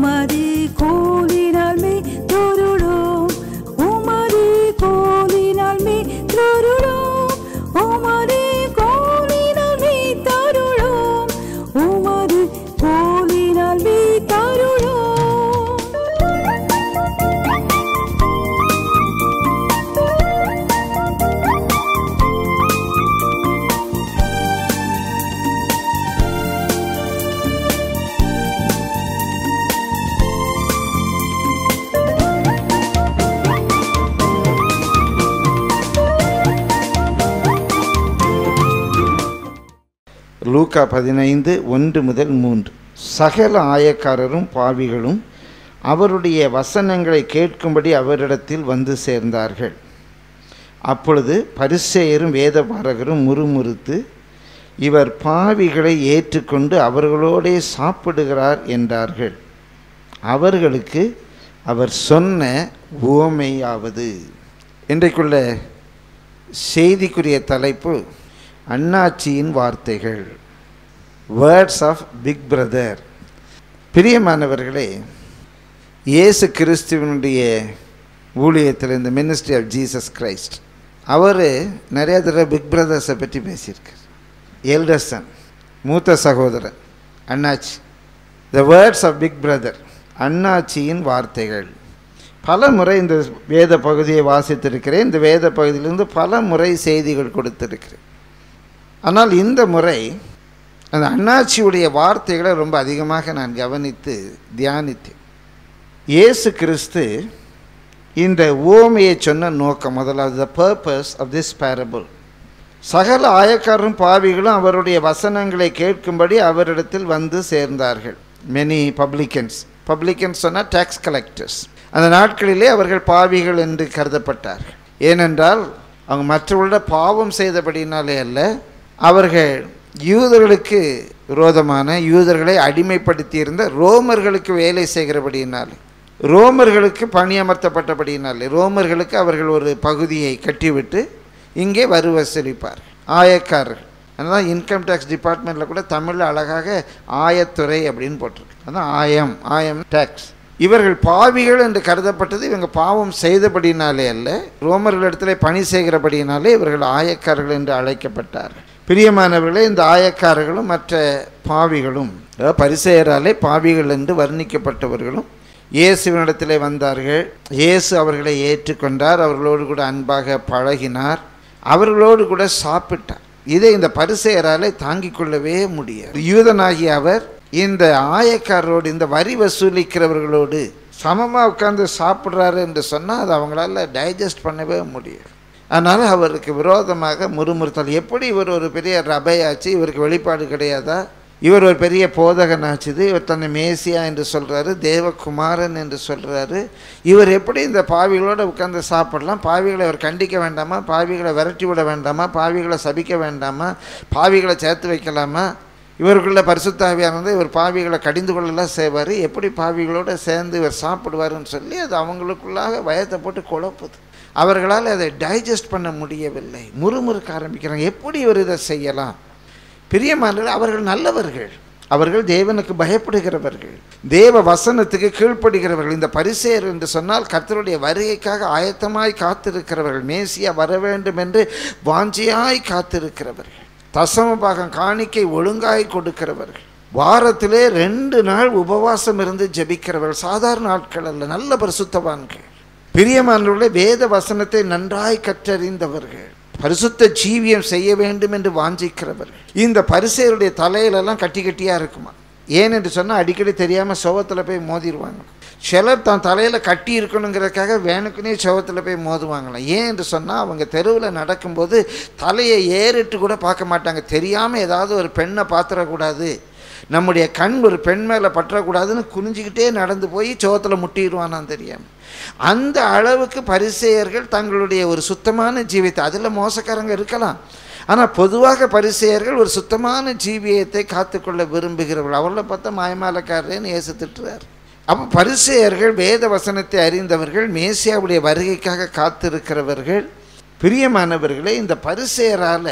உமது கோலினால் மே தொருளோம் உமது கோலினால் மே தொருளோம் உமது கோலினால் மே தருளோம் உமது கோலினால் மே தருளோம் லூக்கா பதினைந்து ஒன்று முதல் மூன்று சகல ஆயக்காரரும் பாவிகளும் அவருடைய வசனங்களை கேட்கும்படி அவரிடத்தில் வந்து சேர்ந்தார்கள் அப்பொழுது பரிசேயரும் வேதபாரகரும் முறுமுறுத்து இவர் பாவிகளை ஏற்றுக்கொண்டு அவர்களோடே சாப்பிடுகிறார் என்றார்கள் அவர்களுக்கு அவர் சொன்ன உவமையாவது இன்றைக்குள்ள செய்திக்குரிய தலைப்பு அண்ணாச்சியின் வார்த்தைகள் வேர்ட்ஸ் ஆஃப் பிக் பிரதர் பிரியமானவர்களே இயேசு கிறிஸ்துவனுடைய ஊழியத்தில் இந்த மினிஸ்ட்ரி ஆஃப் ஜீசஸ் கிரைஸ்ட் அவர் நிறைய தடவை பிக் பிரதர்ஸை பற்றி பேசியிருக்கார் எல்டர்சன் மூத்த சகோதரன் அண்ணாச்சி the words of big brother அண்ணாச்சியின் வார்த்தைகள் பல முறை இந்த வேத பகுதியை வாசித்திருக்கிறேன் இந்த வேத பகுதியிலிருந்து பல முறை செய்திகள் கொடுத்திருக்கிறேன் ஆனால் இந்த முறை அந்த அண்ணாச்சியுடைய வார்த்தைகளை ரொம்ப அதிகமாக நான் கவனித்து தியானித்தேன் இயேசு கிறிஸ்து இந்த ஓமையை சொன்ன நோக்கம் முதலாவது the purpose of this parable சகல ஆயக்காரரும் பாவிகளும் அவருடைய வசனங்களை கேட்கும்படி அவரிடத்தில் வந்து சேர்ந்தார்கள் மெனி பப்ளிகன்ஸ் பப்ளிகன்ஸ் சொன்னால் டேக்ஸ் கலெக்டர்ஸ் அந்த நாட்களிலே அவர்கள் பாவிகள் என்று கருதப்பட்டார்கள் ஏனென்றால் அவங்க மற்றவர்களோட பாவம் செய்தபடினாலே அல்ல அவர்கள் யூதர்களுக்கு விரோதமான யூதர்களை அடிமைப்படுத்தியிருந்த ரோமர்களுக்கு வேலை செய்கிறபடியினாலே ரோமர்களுக்கு பணியமர்த்தப்பட்டபடியினாலே ரோமர்களுக்கு அவர்கள் ஒரு பகுதியை கட்டிவிட்டு இங்கே வரி வசூலிப்பார் ஆயக்காரர்கள் அதனால் இன்கம் டேக்ஸ் டிபார்ட்மெண்ட்டில் கூட தமிழில் அழகாக ஆயத்துறை அப்படின்னு போட்டிருக்கு அதான் ஆயம் ஆயம் டேக்ஸ் இவர்கள் பாவிகள் என்று கருதப்பட்டது இவங்க பாவம் செய்தபடினாலே அல்ல ரோமர்களிடத்தில் பணி செய்கிறபடியினாலே இவர்கள் ஆயக்காரர்கள் என்று அழைக்கப்பட்டார்கள் பிரியமானவர்களே இந்த ஆயக்காரர்களும் மற்ற பாவிகளும் அதாவது பரிசெயராலே பாவிகள் என்று வர்ணிக்கப்பட்டவர்களும் இயேசுவினிடத்திலே வந்தார்கள் இயேசு அவர்களை ஏற்றுக்கொண்டார் அவர்களோடு கூட அன்பாக பழகினார் அவர்களோடு கூட சாப்பிட்டார் இதை இந்த பரிசெயராலே தாங்கிக் கொள்ளவே முடியாது யூதனாகிய அவர் இந்த ஆயக்காரரோடு இந்த வரி வசூலிக்கிறவர்களோடு சமமாக உட்கார்ந்து சாப்பிட்றாரு என்று சொன்னால் அது அவங்களால டைஜஸ்ட் பண்ணவே முடியும் அதனால் அவருக்கு விரோதமாக முறுமுறுத்தல் எப்படி இவர் ஒரு பெரிய ரபையாச்சு இவருக்கு வெளிப்பாடு கிடையாதா இவர் ஒரு பெரிய போதகனாச்சுது இவர் தன்னை மேசியா என்று சொல்கிறாரு தேவகுமாரன் என்று சொல்கிறாரு இவர் எப்படி இந்த பாவிகளோடு உட்கார்ந்து சாப்பிடலாம் பாவிகளை அவர் கண்டிக்க வேண்டாமா பாவிகளை விரட்டி விட வேண்டாமா பாவிகளை சபிக்க வேண்டாமா பாவிகளை சேர்த்து வைக்கலாமா இவருக்குள்ள பரிசுத்தாவியானது இவர் பாவிகளை கடிந்து கொள்ளலாம் செய்வார் எப்படி பாவிகளோடு சேர்ந்து இவர் சாப்பிடுவாருன்னு சொல்லி அது அவங்களுக்குள்ளாக பயத்தை போட்டு குழப்புது அவர்களால் அதை டைஜஸ்ட் பண்ண முடியவில்லை முறுமுறுக்க ஆரம்பிக்கிறாங்க எப்படி இவர் இதை செய்யலாம் பிரியமானவர்கள் அவர்கள் நல்லவர்கள் அவர்கள் தேவனுக்கு பயப்படுகிறவர்கள் தேவ வசனத்துக்கு கீழ்ப்படுகிறவர்கள் இந்த பரிசேர் என்று சொன்னால் கர்த்தருடைய வருகைக்காக ஆயத்தமாய் காத்திருக்கிறவர்கள் மேசியா வர வேண்டும் என்று வாஞ்சியாய் காத்திருக்கிறவர்கள் தசம பாகம் காணிக்கை ஒழுங்காய் கொடுக்கிறவர்கள் வாரத்திலே ரெண்டு நாள் உபவாசம் இருந்து ஜெபிக்கிறவர்கள் சாதாரண ஆட்கள் அல்ல நல்ல பரிசுத்தவான்கள் பிரியமானவர்களே வேத வசனத்தை நன்றாய் கற்றறிந்தவர்கள் பரிசுத்த ஜீவியம் செய்ய வேண்டும் என்று வாஞ்சிக்கிறவர்கள் இந்த பரிசேருடைய தலையிலெல்லாம் கட்டி கட்டியாக இருக்குமா ஏன் என்று சொன்னால் அடிக்கடி தெரியாமல் சோகத்தில் போய் மோதிடுவாங்க சிலர் தான் தலையில் கட்டி இருக்கணுங்கிறதுக்காக வேணுக்குனே சோகத்தில் போய் மோதுவாங்களாம் ஏன் என்று சொன்னால் அவங்க தெருவில் நடக்கும்போது தலையை ஏறிட்டு கூட பார்க்க மாட்டாங்க தெரியாமல் ஏதாவது ஒரு பெண்ணை பார்த்துடக்கூடாது நம்முடைய கண் ஒரு பெண் மேலே பற்றக்கூடாதுன்னு குனிஞ்சிக்கிட்டே நடந்து போய் சோகத்தில் முட்டிடுவானான் தெரியாமல் அந்த அளவுக்கு பரிசெயர்கள் தங்களுடைய ஒரு சுத்தமான ஜீவியத்தை அதில் மோசக்காரங்க இருக்கலாம் ஆனால் பொதுவாக பரிசெயர்கள் ஒரு சுத்தமான ஜீவியத்தை காத்துக்கொள்ள விரும்புகிறவர்கள் அவர்களை பார்த்தா மாயமாலக்காரரேன்னு ஏசு திட்டுறார் அப்போ பரிசெயர்கள் வேத வசனத்தை அறிந்தவர்கள் மேசியாவுடைய வருகைக்காக காத்திருக்கிறவர்கள் பிரியமானவர்களே இந்த பரிசெயரால்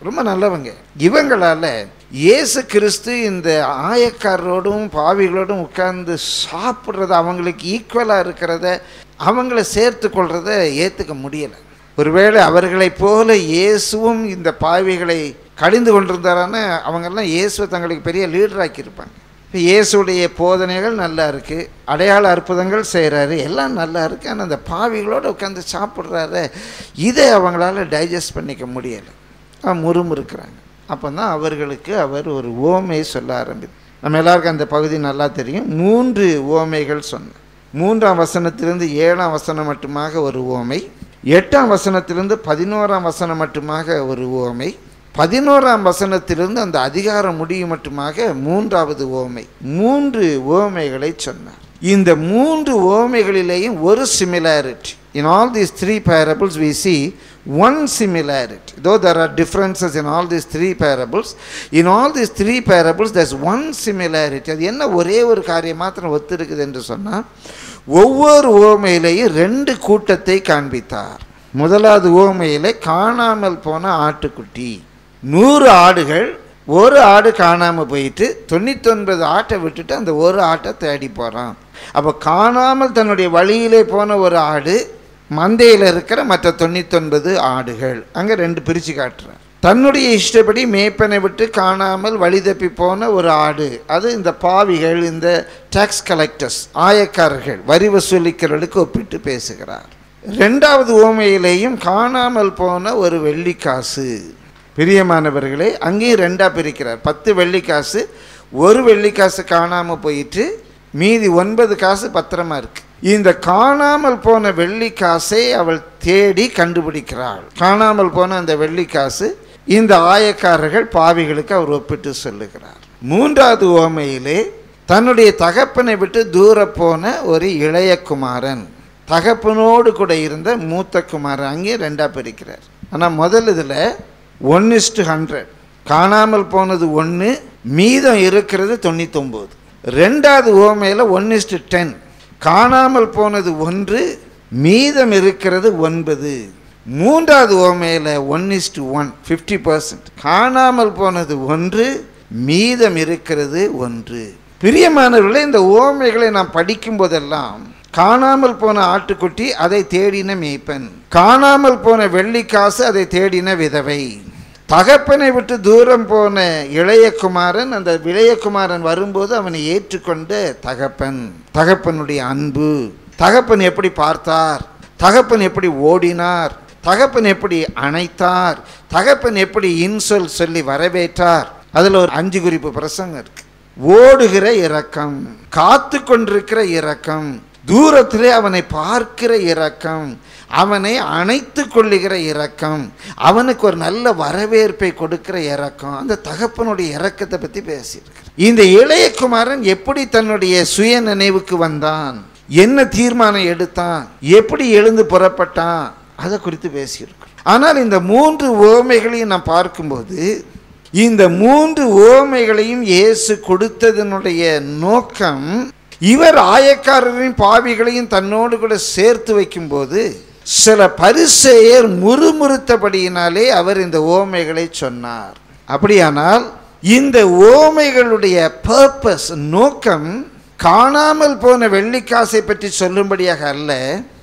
ரொம்ப நல்லவங்க இவங்களால இயேசு கிறிஸ்து இந்த ஆயக்காரரோடும் பாவிகளோடும் உட்கார்ந்து சாப்பிட்றது அவங்களுக்கு ஈக்குவலாக இருக்கிறத அவங்கள சேர்த்து கொள்றத ஏற்றுக்க முடியலை ஒருவேளை அவர்களைப் போல இயேசுவும் இந்த பாவிகளை கடிந்து கொண்டிருந்தாரான அவங்கெல்லாம் இயேசுவை தங்களுக்கு பெரிய லீடராக்கியிருப்பாங்க இப்போ இயேசுடைய போதனைகள் நல்லா இருக்குது அடையாள அற்புதங்கள் செய்கிறாரு எல்லாம் நல்லா இருக்குது ஆனால் அந்த பாவிகளோடு உட்காந்து சாப்பிட்றாரு இதை அவங்களால டைஜஸ்ட் பண்ணிக்க முடியலை முறுமுறுக்கிறாங்க அப்போ தான் அவர்களுக்கு அவர் ஒரு ஓமையை சொல்ல ஆரம்பித்து நம்ம எல்லாருக்கும் அந்த பகுதி நல்லா தெரியும் மூன்று ஓமைகள் சொன்னார் மூன்றாம் வசனத்திலிருந்து ஏழாம் வசனம் மட்டுமாக ஒரு ஓமை எட்டாம் வசனத்திலிருந்து பதினோராம் வசனம் மட்டுமாக ஒரு ஓமை பதினோராம் வசனத்திலிருந்து அந்த அதிகாரம் முடியும் மட்டுமாக மூன்றாவது ஓமை மூன்று ஓமைகளை சொன்னார் இந்த மூன்று ஓமைகளிலேயும் ஒரு similarity in all these three parables we see one similarity though there are differences in all these three parables in all these three parables there's one similarity அது என்ன ஒரே ஒரு காரியம் மாத்திரம் ஒத்திருக்குது என்று சொன்னால் ஒவ்வொரு ஓமையிலேயும் ரெண்டு கூட்டத்தை காண்பித்தார் முதலாவது ஓமையிலே காணாமல் போன ஆட்டுக்குட்டி நூறு ஆடுகள் ஒரு ஆடு காணாமல் போயிட்டு தொண்ணூத்தொன்பது ஆட்டை விட்டுட்டு அந்த ஒரு ஆட்டை தேடி போகிறான் அப்போ காணாமல் தன்னுடைய வழியிலே போன ஒரு ஆடு மந்தையில் இருக்கிற மற்ற தொண்ணூத்தொன்பது ஆடுகள் அங்கே ரெண்டு பிரித்து காட்டுறார் தன்னுடைய இஷ்டப்படி மேய்ப்பனை விட்டு காணாமல் வழி தப்பி போன ஒரு ஆடு அது இந்த பாவிகள் இந்த டாக்ஸ் கலெக்டர்ஸ் ஆயக்காரர்கள் வரி வசூலிக்கிறவர்களுக்கு ஒப்பிட்டு பேசுகிறார் ரெண்டாவது ஓமையிலேயும் காணாமல் போன ஒரு வெள்ளிக்காசு பிரியமானவர்களே அங்கேயும் ரெண்டாக பிரிக்கிறார் பத்து வெள்ளிக்காசு ஒரு வெள்ளிக்காசு காணாமல் போயிட்டு மீதி ஒன்பது காசு பத்திரமா இருக்கு இந்த காணாமல் போன வெள்ளிக்காசை அவள் தேடி கண்டுபிடிக்கிறாள் காணாமல் போன அந்த வெள்ளிக்காசு இந்த ஆயக்காரர்கள் பாவிகளுக்கு அவர் ஒப்பிட்டு சொல்லுகிறார் மூன்றாவது ஓமையிலே தன்னுடைய தகப்பனை விட்டு தூர போன ஒரு இளைய குமாரன் தகப்பனோடு கூட இருந்த மூத்த குமாரன் அங்கே ரெண்டா பிரிக்கிறார் ஆனால் முதல் இதில் ஒன் இஸ்டு ஹண்ட்ரட் காணாமல் போனது ஒன்று மீதம் இருக்கிறது தொண்ணூத்தொம்பது ரெண்டாவது ஓமையில் ஒன் இஸ்டு டென் காணாமல் போனது ஒன்று மீதம் இருக்கிறது ஒன்பது மூன்றாவது ஓமையில் one is to one fifty percent காணாமல் போனது ஒன்று மீதம் இருக்கிறது ஒன்று பிரியமானவர்களே இந்த ஓமைகளை நாம் படிக்கும் போதெல்லாம் காணாமல் போன ஆட்டுக்குட்டி அதை தேடின மேய்ப்பன் காணாமல் போன வெள்ளிக்காசு அதை தேடின விதவை தகப்பனை விட்டு தூரம் போன இளையகுமாரன் அந்த இளையகுமாரன் வரும்போது அவனை ஏற்றுக்கொண்ட தகப்பன் தகப்பனுடைய அன்பு தகப்பன் எப்படி பார்த்தார் தகப்பன் எப்படி ஓடினார் தகப்பன் எப்படி அணைத்தார் தகப்பன் எப்படி இன்சொல் சொல்லி வரவேற்றார் அதில் ஒரு அஞ்சு குறிப்பு பிரசங்கம் இருக்கு ஓடுகிற இரக்கம் காத்து கொண்டிருக்கிற இரக்கம் தூரத்திலே அவனை பார்க்கிற இரக்கம் அவனை அணைத்து கொள்ளுகிற இரக்கம் அவனுக்கு ஒரு நல்ல வரவேற்பை கொடுக்கிற இரக்கம் அந்த தகப்பனுடைய இரக்கத்தை பற்றி பேசியிருக்கு இந்த இளையகுமாரன் எப்படி தன்னுடைய சுய நினைவுக்கு வந்தான் என்ன தீர்மானம் எடுத்தான் எப்படி எழுந்து புறப்பட்டான் அதை குறித்து பேசியிருக்கோம் ஆனால் இந்த மூன்று ஓமைகளையும் நான் பார்க்கும்போது இந்த மூன்று ஓமைகளையும் இயேசு கொடுத்ததனுடைய நோக்கம் இவர் ஆயக்காரரின் பாவிகளையும் தன்னோடு கூட சேர்த்து வைக்கும்போது சில பரிசெயர் முறுமுறுத்தபடியினாலே அவர் இந்த ஓமைகளை சொன்னார் அப்படியானால் இந்த ஓமைகளுடைய பர்பஸ் நோக்கம் காணாமல் போன வெள்ளிக்காசை பற்றி சொல்லும்படியாக அல்ல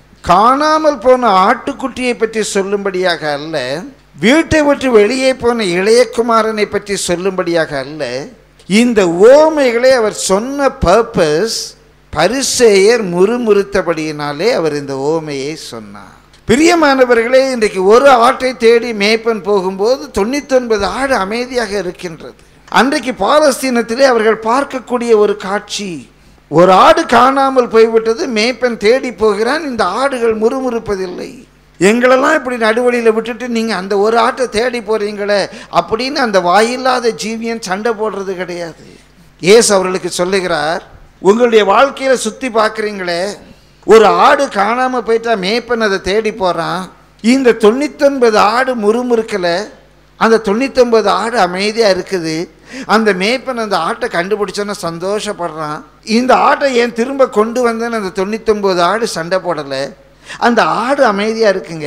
காணாமல் போன ஆட்டுக்குட்டியை பற்றி சொல்லும்படியாக அல்ல வீட்டை விட்டு வெளியே போன இளையகுமாரனை பற்றி சொல்லும்படியாக அல்ல இந்த ஓமைகளை அவர் சொன்ன பர்பஸ் பரிசேயர் முறுமுறுத்தபடியினாலே அவர் இந்த ஓமையை சொன்னார் பிரியமானவர்களே இன்றைக்கு ஒரு ஆட்டை தேடி மேய்ப்பன் போகும்போது தொண்ணூத்தொன்பது ஆடு அமைதியாக இருக்கின்றது அன்றைக்கு பாலஸ்தீனத்திலே அவர்கள் பார்க்கக்கூடிய ஒரு காட்சி ஒரு ஆடு காணாமல் போய்விட்டது மேய்ப்பன் தேடி போகிறான் இந்த ஆடுகள் முறுமுறுப்பதில்லை எங்களெல்லாம் இப்படி நடுவழியில் விட்டுட்டு நீங்கள் அந்த ஒரு ஆட்டை தேடி போகிறீங்களே அப்படின்னு அந்த வாயில்லாத ஜீவியன் சண்டை போடுறது கிடையாது ஏசு அவர்களுக்கு சொல்லுகிறார் உங்களுடைய வாழ்க்கையில் சுற்றி பார்க்குறீங்களே ஒரு ஆடு காணாமல் போயிட்டா மேய்ப்பன் அதை தேடி போகிறான் இந்த தொண்ணூத்தொன்பது ஆடு முறுமுறுக்கலை அந்த தொண்ணூத்தொன்பது ஆடு அமைதியாக இருக்குது அந்த மேய்ப்பன் அந்த ஆட்டை கண்டுபிடிச்சோன்னு சந்தோஷப்படுறான் இந்த ஆட்டை ஏன் திரும்ப கொண்டு வந்தேன்னு அந்த தொண்ணூத்தொம்பது ஆடு சண்டை போடலை அந்த ஆடு அமைதியாக இருக்குங்க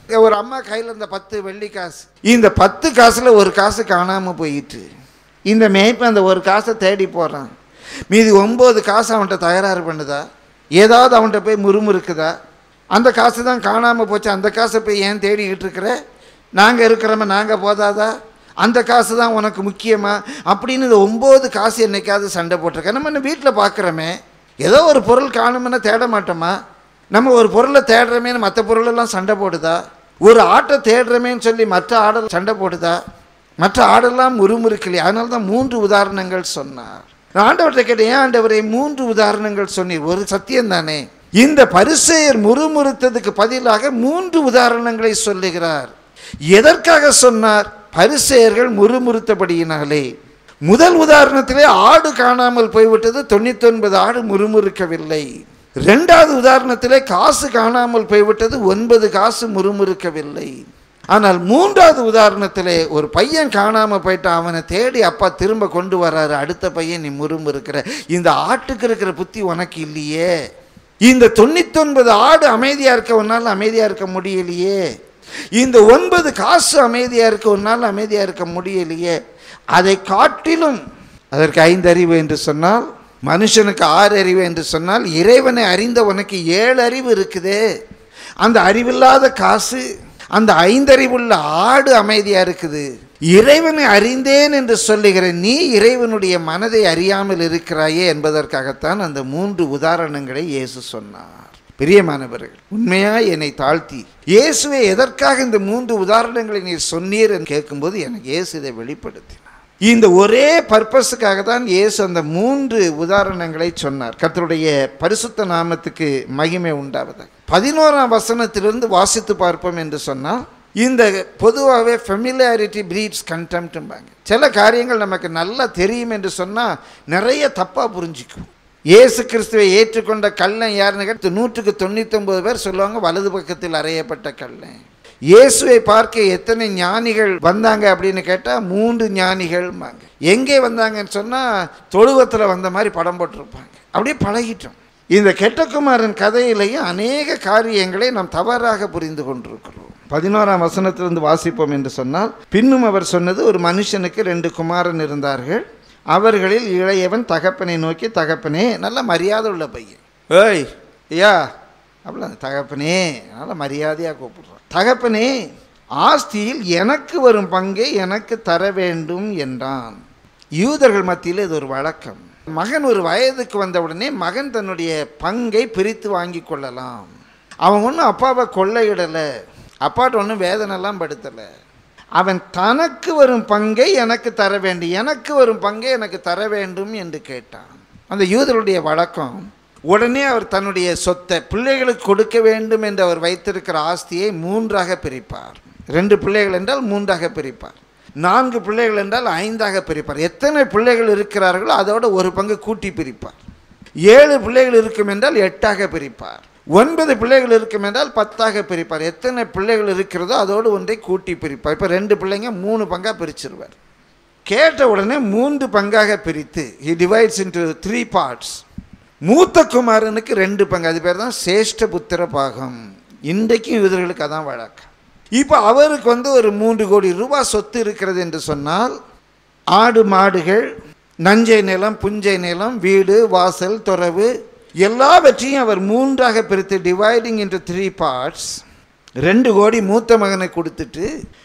ஒரு அம்மா கையில் இருந்த பத்து வெள்ளி காசு இந்த பத்து காசில் ஒரு காசு காணாமல் போயிட்டு இந்த மேய்ப்பன் அந்த ஒரு காசை தேடி போகிறான் மீதி ஒம்பது காசு அவன்கிட்ட தகராறு பண்ணுதா ஏதாவது அவன்கிட்ட போய் முறுமுறுக்குதா அந்த காசு தான் காணாமல் போச்சு அந்த காசை போய் ஏன் தேடிக்கிட்டு இருக்கிற நாங்கள் இருக்கிறோமே நாங்கள் போதாதா அந்த காசு தான் உனக்கு முக்கியமா அப்படின்னு இந்த ஒம்பது காசு என்னைக்காவது சண்டை போட்டிருக்க நம்ம இன்னும் வீட்டில் பார்க்குறோமே ஏதோ ஒரு பொருள் காணுமென்னா தேட மாட்டோமா நம்ம ஒரு பொருளை தேடுறமேன்னு மற்ற பொருளெல்லாம் சண்டை போடுதா ஒரு ஆட்டை தேடுறமேன்னு சொல்லி மற்ற ஆடல் சண்டை போடுதா மற்ற ஆடெல்லாம் முறுமுறுக்கலையே அதனால தான் மூன்று உதாரணங்கள் சொன்னார் நான் ஆண்டவர்கிட்ட கேட்டேன் ஏன் ஆண்டவரை மூன்று உதாரணங்கள் சொன்னீர் ஒரு சத்தியம் தானே இந்த பரிசெயர் முறுமுறுத்ததுக்கு பதிலாக மூன்று உதாரணங்களை சொல்லுகிறார் எதற்காக சொன்னார் பரிசெயர்கள் முறுமுறுத்தபடியினாலே முதல் உதாரணத்திலே ஆடு காணாமல் போய்விட்டது தொண்ணூத்தொன்பது ஆடு முறுமுறுக்கவில்லை இரண்டாவது உதாரணத்திலே காசு காணாமல் போய்விட்டது ஒன்பது காசு முறுமுறுக்கவில்லை ஆனால் மூன்றாவது உதாரணத்திலே ஒரு பையன் காணாமல் போயிட்டான் அவனை தேடி அப்பா திரும்ப கொண்டு வர்றாரு அடுத்த பையன் நீ முறுமுறுக்கிற இந்த ஆட்டுக்கு இருக்கிற புத்தி உனக்கு இல்லையே இந்த தொண்ணூத்தொன்பது ஆடு அமைதியாக இருக்க உன்னால் அமைதியாக இருக்க முடியலையே இந்த ஒன்பது காசு அமைதியாக இருக்க உன்னால் அமைதியாக இருக்க முடியலையே அதை காட்டிலும் அதற்கு ஐந்து அறிவு என்று சொன்னால் மனுஷனுக்கு ஆறு அறிவு என்று சொன்னால் இறைவனை அறிந்த உனக்கு ஏழு அறிவு இருக்குதே அந்த அறிவில்லாத காசு அந்த ஐந்தறிவுள்ள ஆடு அமைதியாக இருக்குது இறைவனை அறிந்தேன் என்று சொல்லுகிற நீ இறைவனுடைய மனதை அறியாமல் இருக்கிறாயே என்பதற்காகத்தான் அந்த மூன்று உதாரணங்களை இயேசு சொன்னார் பிரியமானவர்கள் உண்மையாய் என்னை தாழ்த்தி இயேசுவை எதற்காக இந்த மூன்று உதாரணங்களை நீர் சொன்னீர் என்று கேட்கும்போது எனக்கு இயேசு இதை வெளிப்படுத்தினார் இந்த ஒரே பர்பஸுக்காக தான் இயேசு அந்த மூன்று உதாரணங்களை சொன்னார் கர்த்தருடைய பரிசுத்த நாமத்துக்கு மகிமை உண்டாவதாக பதினோராம் வசனத்திலிருந்து வாசித்து பார்ப்போம் என்று சொன்னால் இந்த பொதுவாகவே ஃபெமிலியாரிட்டி பிரீட்ஸ் கண்டெம்ட்டும்பாங்க சில காரியங்கள் நமக்கு நல்லா தெரியும் என்று சொன்னால் நிறைய தப்பாக புரிஞ்சிக்கும் இயேசு கிறிஸ்துவை ஏற்றுக்கொண்ட கள்ளன் யாருன்னு கேட்டு நூற்றுக்கு தொண்ணூத்தொம்பது பேர் சொல்லுவாங்க வலது பக்கத்தில் அறையப்பட்ட கள்ளன் இயேசுவை பார்க்க எத்தனை ஞானிகள் வந்தாங்க அப்படின்னு கேட்டால் மூன்று ஞானிகள்மாங்க எங்கே வந்தாங்கன்னு சொன்னால் தொழுவத்தில் வந்த மாதிரி படம் போட்டிருப்பாங்க அப்படியே பழகிட்டோம் இந்த கெட்டகுமாரன் கதையிலேயும் அநேக காரியங்களை நாம் தவறாக புரிந்து கொண்டிருக்கிறோம் பதினோராம் வசனத்திலிருந்து வாசிப்போம் என்று சொன்னால் பின்னும் அவர் சொன்னது ஒரு மனுஷனுக்கு ரெண்டு குமாரன் இருந்தார்கள் அவர்களில் இளையவன் தகப்பனை நோக்கி தகப்பனே நல்ல மரியாதை உள்ள பையன் ஏய் ஐயா அப்படில தகப்பனே நல்ல மரியாதையாக கூப்பிடுறான் தகப்பனே ஆஸ்தியில் எனக்கு வரும் பங்கை எனக்கு தர வேண்டும் என்றான் யூதர்கள் மத்தியில் இது ஒரு வழக்கம் மகன் ஒரு வயதுக்கு வந்தவுடனே மகன் தன்னுடைய பங்கை பிரித்து வாங்கி கொள்ளலாம் அவன் ஒன்றும் அப்பாவை கொள்ளையிடலை அப்பாட்ட ஒன்றும் வேதனைலாம் படுத்தலை அவன் தனக்கு வரும் பங்கை எனக்கு தர வேண்டும் எனக்கு வரும் பங்கை எனக்கு தர வேண்டும் என்று கேட்டான் அந்த யூதருடைய வழக்கம் உடனே அவர் தன்னுடைய சொத்தை பிள்ளைகளுக்கு கொடுக்க வேண்டும் என்று அவர் வைத்திருக்கிற ஆஸ்தியை மூன்றாக பிரிப்பார் ரெண்டு பிள்ளைகள் என்றால் மூன்றாக பிரிப்பார் நான்கு பிள்ளைகள் என்றால் ஐந்தாக பிரிப்பார் எத்தனை பிள்ளைகள் இருக்கிறார்களோ அதோட ஒரு பங்கு கூட்டி பிரிப்பார் ஏழு பிள்ளைகள் இருக்கும் என்றால் எட்டாக பிரிப்பார் ஒன்பது பிள்ளைகள் இருக்கும் என்றால் பத்தாக பிரிப்பார் எத்தனை பிள்ளைகள் இருக்கிறதோ அதோடு ஒன்றை கூட்டி பிரிப்பார் இப்போ ரெண்டு பிள்ளைங்க மூணு பங்காக பிரிச்சிருவார் கேட்ட உடனே மூன்று பங்காக பிரித்து he divides into three parts மூத்த குமாரனுக்கு ரெண்டு பங்கு அது பேர் தான் சேஷ்ட புத்திர பாகம் இன்றைக்கும் யூதர்களுக்கு அதான் வழக்கம் இப்போ அவருக்கு வந்து ஒரு மூன்று கோடி ரூபாய் சொத்து இருக்கிறது என்று சொன்னால் ஆடு மாடுகள் நஞ்சை நிலம் புஞ்சை நிலம் வீடு வாசல் துறவு எல்லாவற்றையும் அவர் மூன்றாக பிரித்து டிவைடிங் இன்டு த்ரீ பார்ட்ஸ் ரெண்டு கோடி மூத்த மகனை கொடுத்துட்டு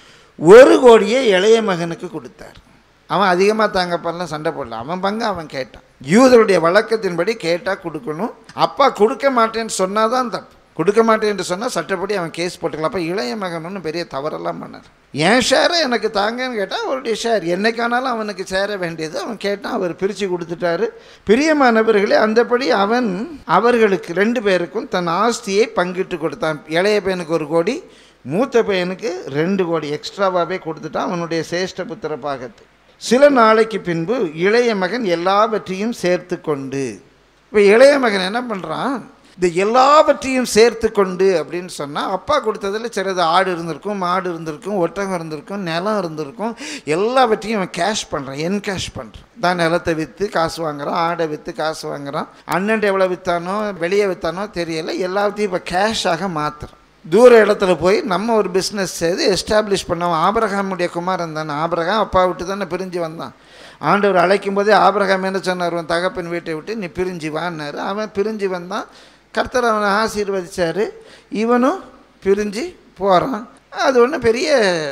ஒரு கோடியை இளைய மகனுக்கு கொடுத்தார் அவன் அதிகமாக தாங்கப்பெல்லாம் சண்டை போடல அவன் பங்கு அவன் கேட்டான் யூதருடைய வழக்கத்தின்படி கேட்டால் கொடுக்கணும் அப்பா கொடுக்க மாட்டேன்னு சொன்னால் தான் தப்பு கொடுக்க மாட்டேன்னு சொன்னால் சட்டப்படி அவன் கேஸ் போட்டுக்கலாம் அப்போ இளைய மகன் ஒன்றும் பெரிய தவறெல்லாம் பண்ணார் என் ஷேரை எனக்கு தாங்கன்னு கேட்டால் அவருடைய ஷேர் என்னைக்கானாலும் அவனுக்கு சேர வேண்டியது அவன் கேட்டான் அவர் பிரித்து கொடுத்துட்டாரு பிரியமானவர்களே அந்தபடி அவன் அவர்களுக்கு ரெண்டு பேருக்கும் தன் ஆஸ்தியை பங்கிட்டு கொடுத்தான் இளைய பையனுக்கு ஒரு கோடி மூத்த பையனுக்கு ரெண்டு கோடி எக்ஸ்ட்ராவாகவே கொடுத்துட்டான் அவனுடைய சேஷ்ட புத்திர பாகத்து சில நாளைக்கு பின்பு இளைய மகன் எல்லாவற்றையும் சேர்த்து கொண்டு இப்போ இளைய மகன் என்ன பண்ணுறான் இந்த எல்லாவற்றையும் சேர்த்து கொண்டு அப்படின்னு சொன்னால் அப்பா கொடுத்ததில் சிலது ஆடு இருந்திருக்கும் மாடு இருந்திருக்கும் ஒட்டகம் இருந்திருக்கும் நிலம் இருந்திருக்கும் எல்லாவற்றையும் அவன் கேஷ் பண்ணுறான் என் கேஷ் பண்ணுறான் தான் நிலத்தை விற்று காசு வாங்குறான் ஆடை விற்று காசு வாங்குறான் அண்ணன் எவ்வளோ விற்றானோ வெளியே விற்றானோ தெரியலை எல்லாத்தையும் இப்போ கேஷாக மாற்றுறான் தூர இடத்துல போய் நம்ம ஒரு பிஸ்னஸ் செய்து எஸ்டாப்ளிஷ் பண்ணோம் ஆபிரகாமுடைய குமாரன் தானே ஆபிரகாம் அப்பா விட்டு தானே பிரிஞ்சு வந்தான் ஆண்டவர் அழைக்கும் போதே ஆபிரகாம் என்ன சொன்னார் உன் தகப்பன் வீட்டை விட்டு நீ பிரிஞ்சு வான்னாரு அவன் பிரிஞ்சு வந்தான் கர்த்தர் அவனை ஆசீர்வதிச்சார் இவனும் பிரிஞ்சு போகிறான் அது ஒன்றும் பெரிய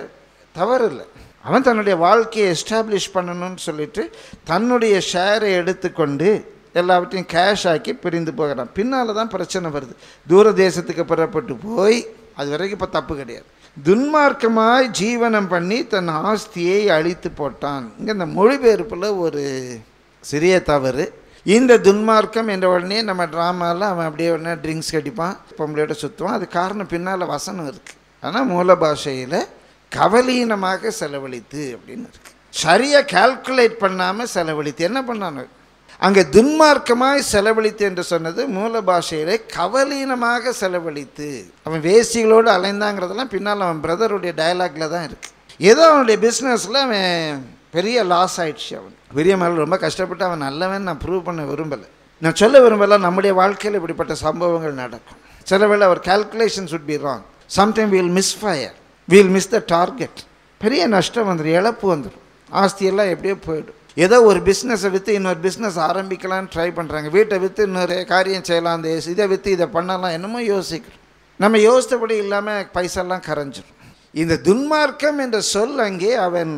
தவறு இல்லை அவன் தன்னுடைய வாழ்க்கையை எஸ்டாப்ளிஷ் பண்ணணும்னு சொல்லிட்டு தன்னுடைய ஷேரை எடுத்துக்கொண்டு எல்லாவற்றையும் கேஷ் ஆக்கி பிரிந்து போகிறான் பின்னால் தான் பிரச்சனை வருது தூர தேசத்துக்கு புறப்பட்டு போய் அது வரைக்கும் இப்போ தப்பு கிடையாது துன்மார்க்கமாய் ஜீவனம் பண்ணி தன் ஆஸ்தியை அழித்து போட்டான் இங்கே இந்த மொழிபெயர்ப்பில் ஒரு சிறிய தவறு இந்த துன்மார்க்கம் என்ற உடனே நம்ம ட்ராமாவில் அவன் அப்படியே உடனே ட்ரிங்க்ஸ் கடிப்பான் பொம்பளையோட சுற்றுவான் அது காரணம் பின்னால் வசனம் இருக்குது ஆனால் மூல பாஷையில் கவலீனமாக செலவழித்து அப்படின்னு இருக்கு சரியாக கால்குலேட் பண்ணாமல் செலவழித்து என்ன பண்ணானு அங்கே துன்மார்க்கமாய் செலவழித்து என்று சொன்னது மூல பாஷையிலே கவலீனமாக செலவழித்து அவன் வேசிகளோடு அலைந்தாங்கிறதெல்லாம் பின்னால் அவன் பிரதருடைய டயலாக்ல தான் இருக்கு ஏதோ அவனுடைய பிஸ்னஸில் அவன் பெரிய லாஸ் ஆயிடுச்சு அவன் பெரிய மேலே ரொம்ப கஷ்டப்பட்டு அவன் நல்லவன் நான் ப்ரூவ் பண்ண விரும்பலை நான் சொல்ல விரும்பல நம்முடைய வாழ்க்கையில் இப்படிப்பட்ட சம்பவங்கள் நடக்கும் சில வேளை அவர் calculations would be wrong sometime we will misfire we will miss the target பெரிய நஷ்டம் வந்துடும் இழப்பு வந்துடும் ஆஸ்தியெல்லாம் எப்படியோ போயிடும் ஏதோ ஒரு பிஸ்னஸை விற்று இன்னொரு பிஸ்னஸ் ஆரம்பிக்கலாம்னு ட்ரை பண்ணுறாங்க வீட்டை விற்று இன்னொரு காரியம் செய்யலாம் அந்த இதை விற்று இதை பண்ணலாம் என்னமோ யோசிக்கிறோம் நம்ம யோசித்தபடி இல்லாமல் பைசெல்லாம் கரைஞ்சிரும் இந்த துன்மார்க்கம் என்ற சொல் அங்கே அவன்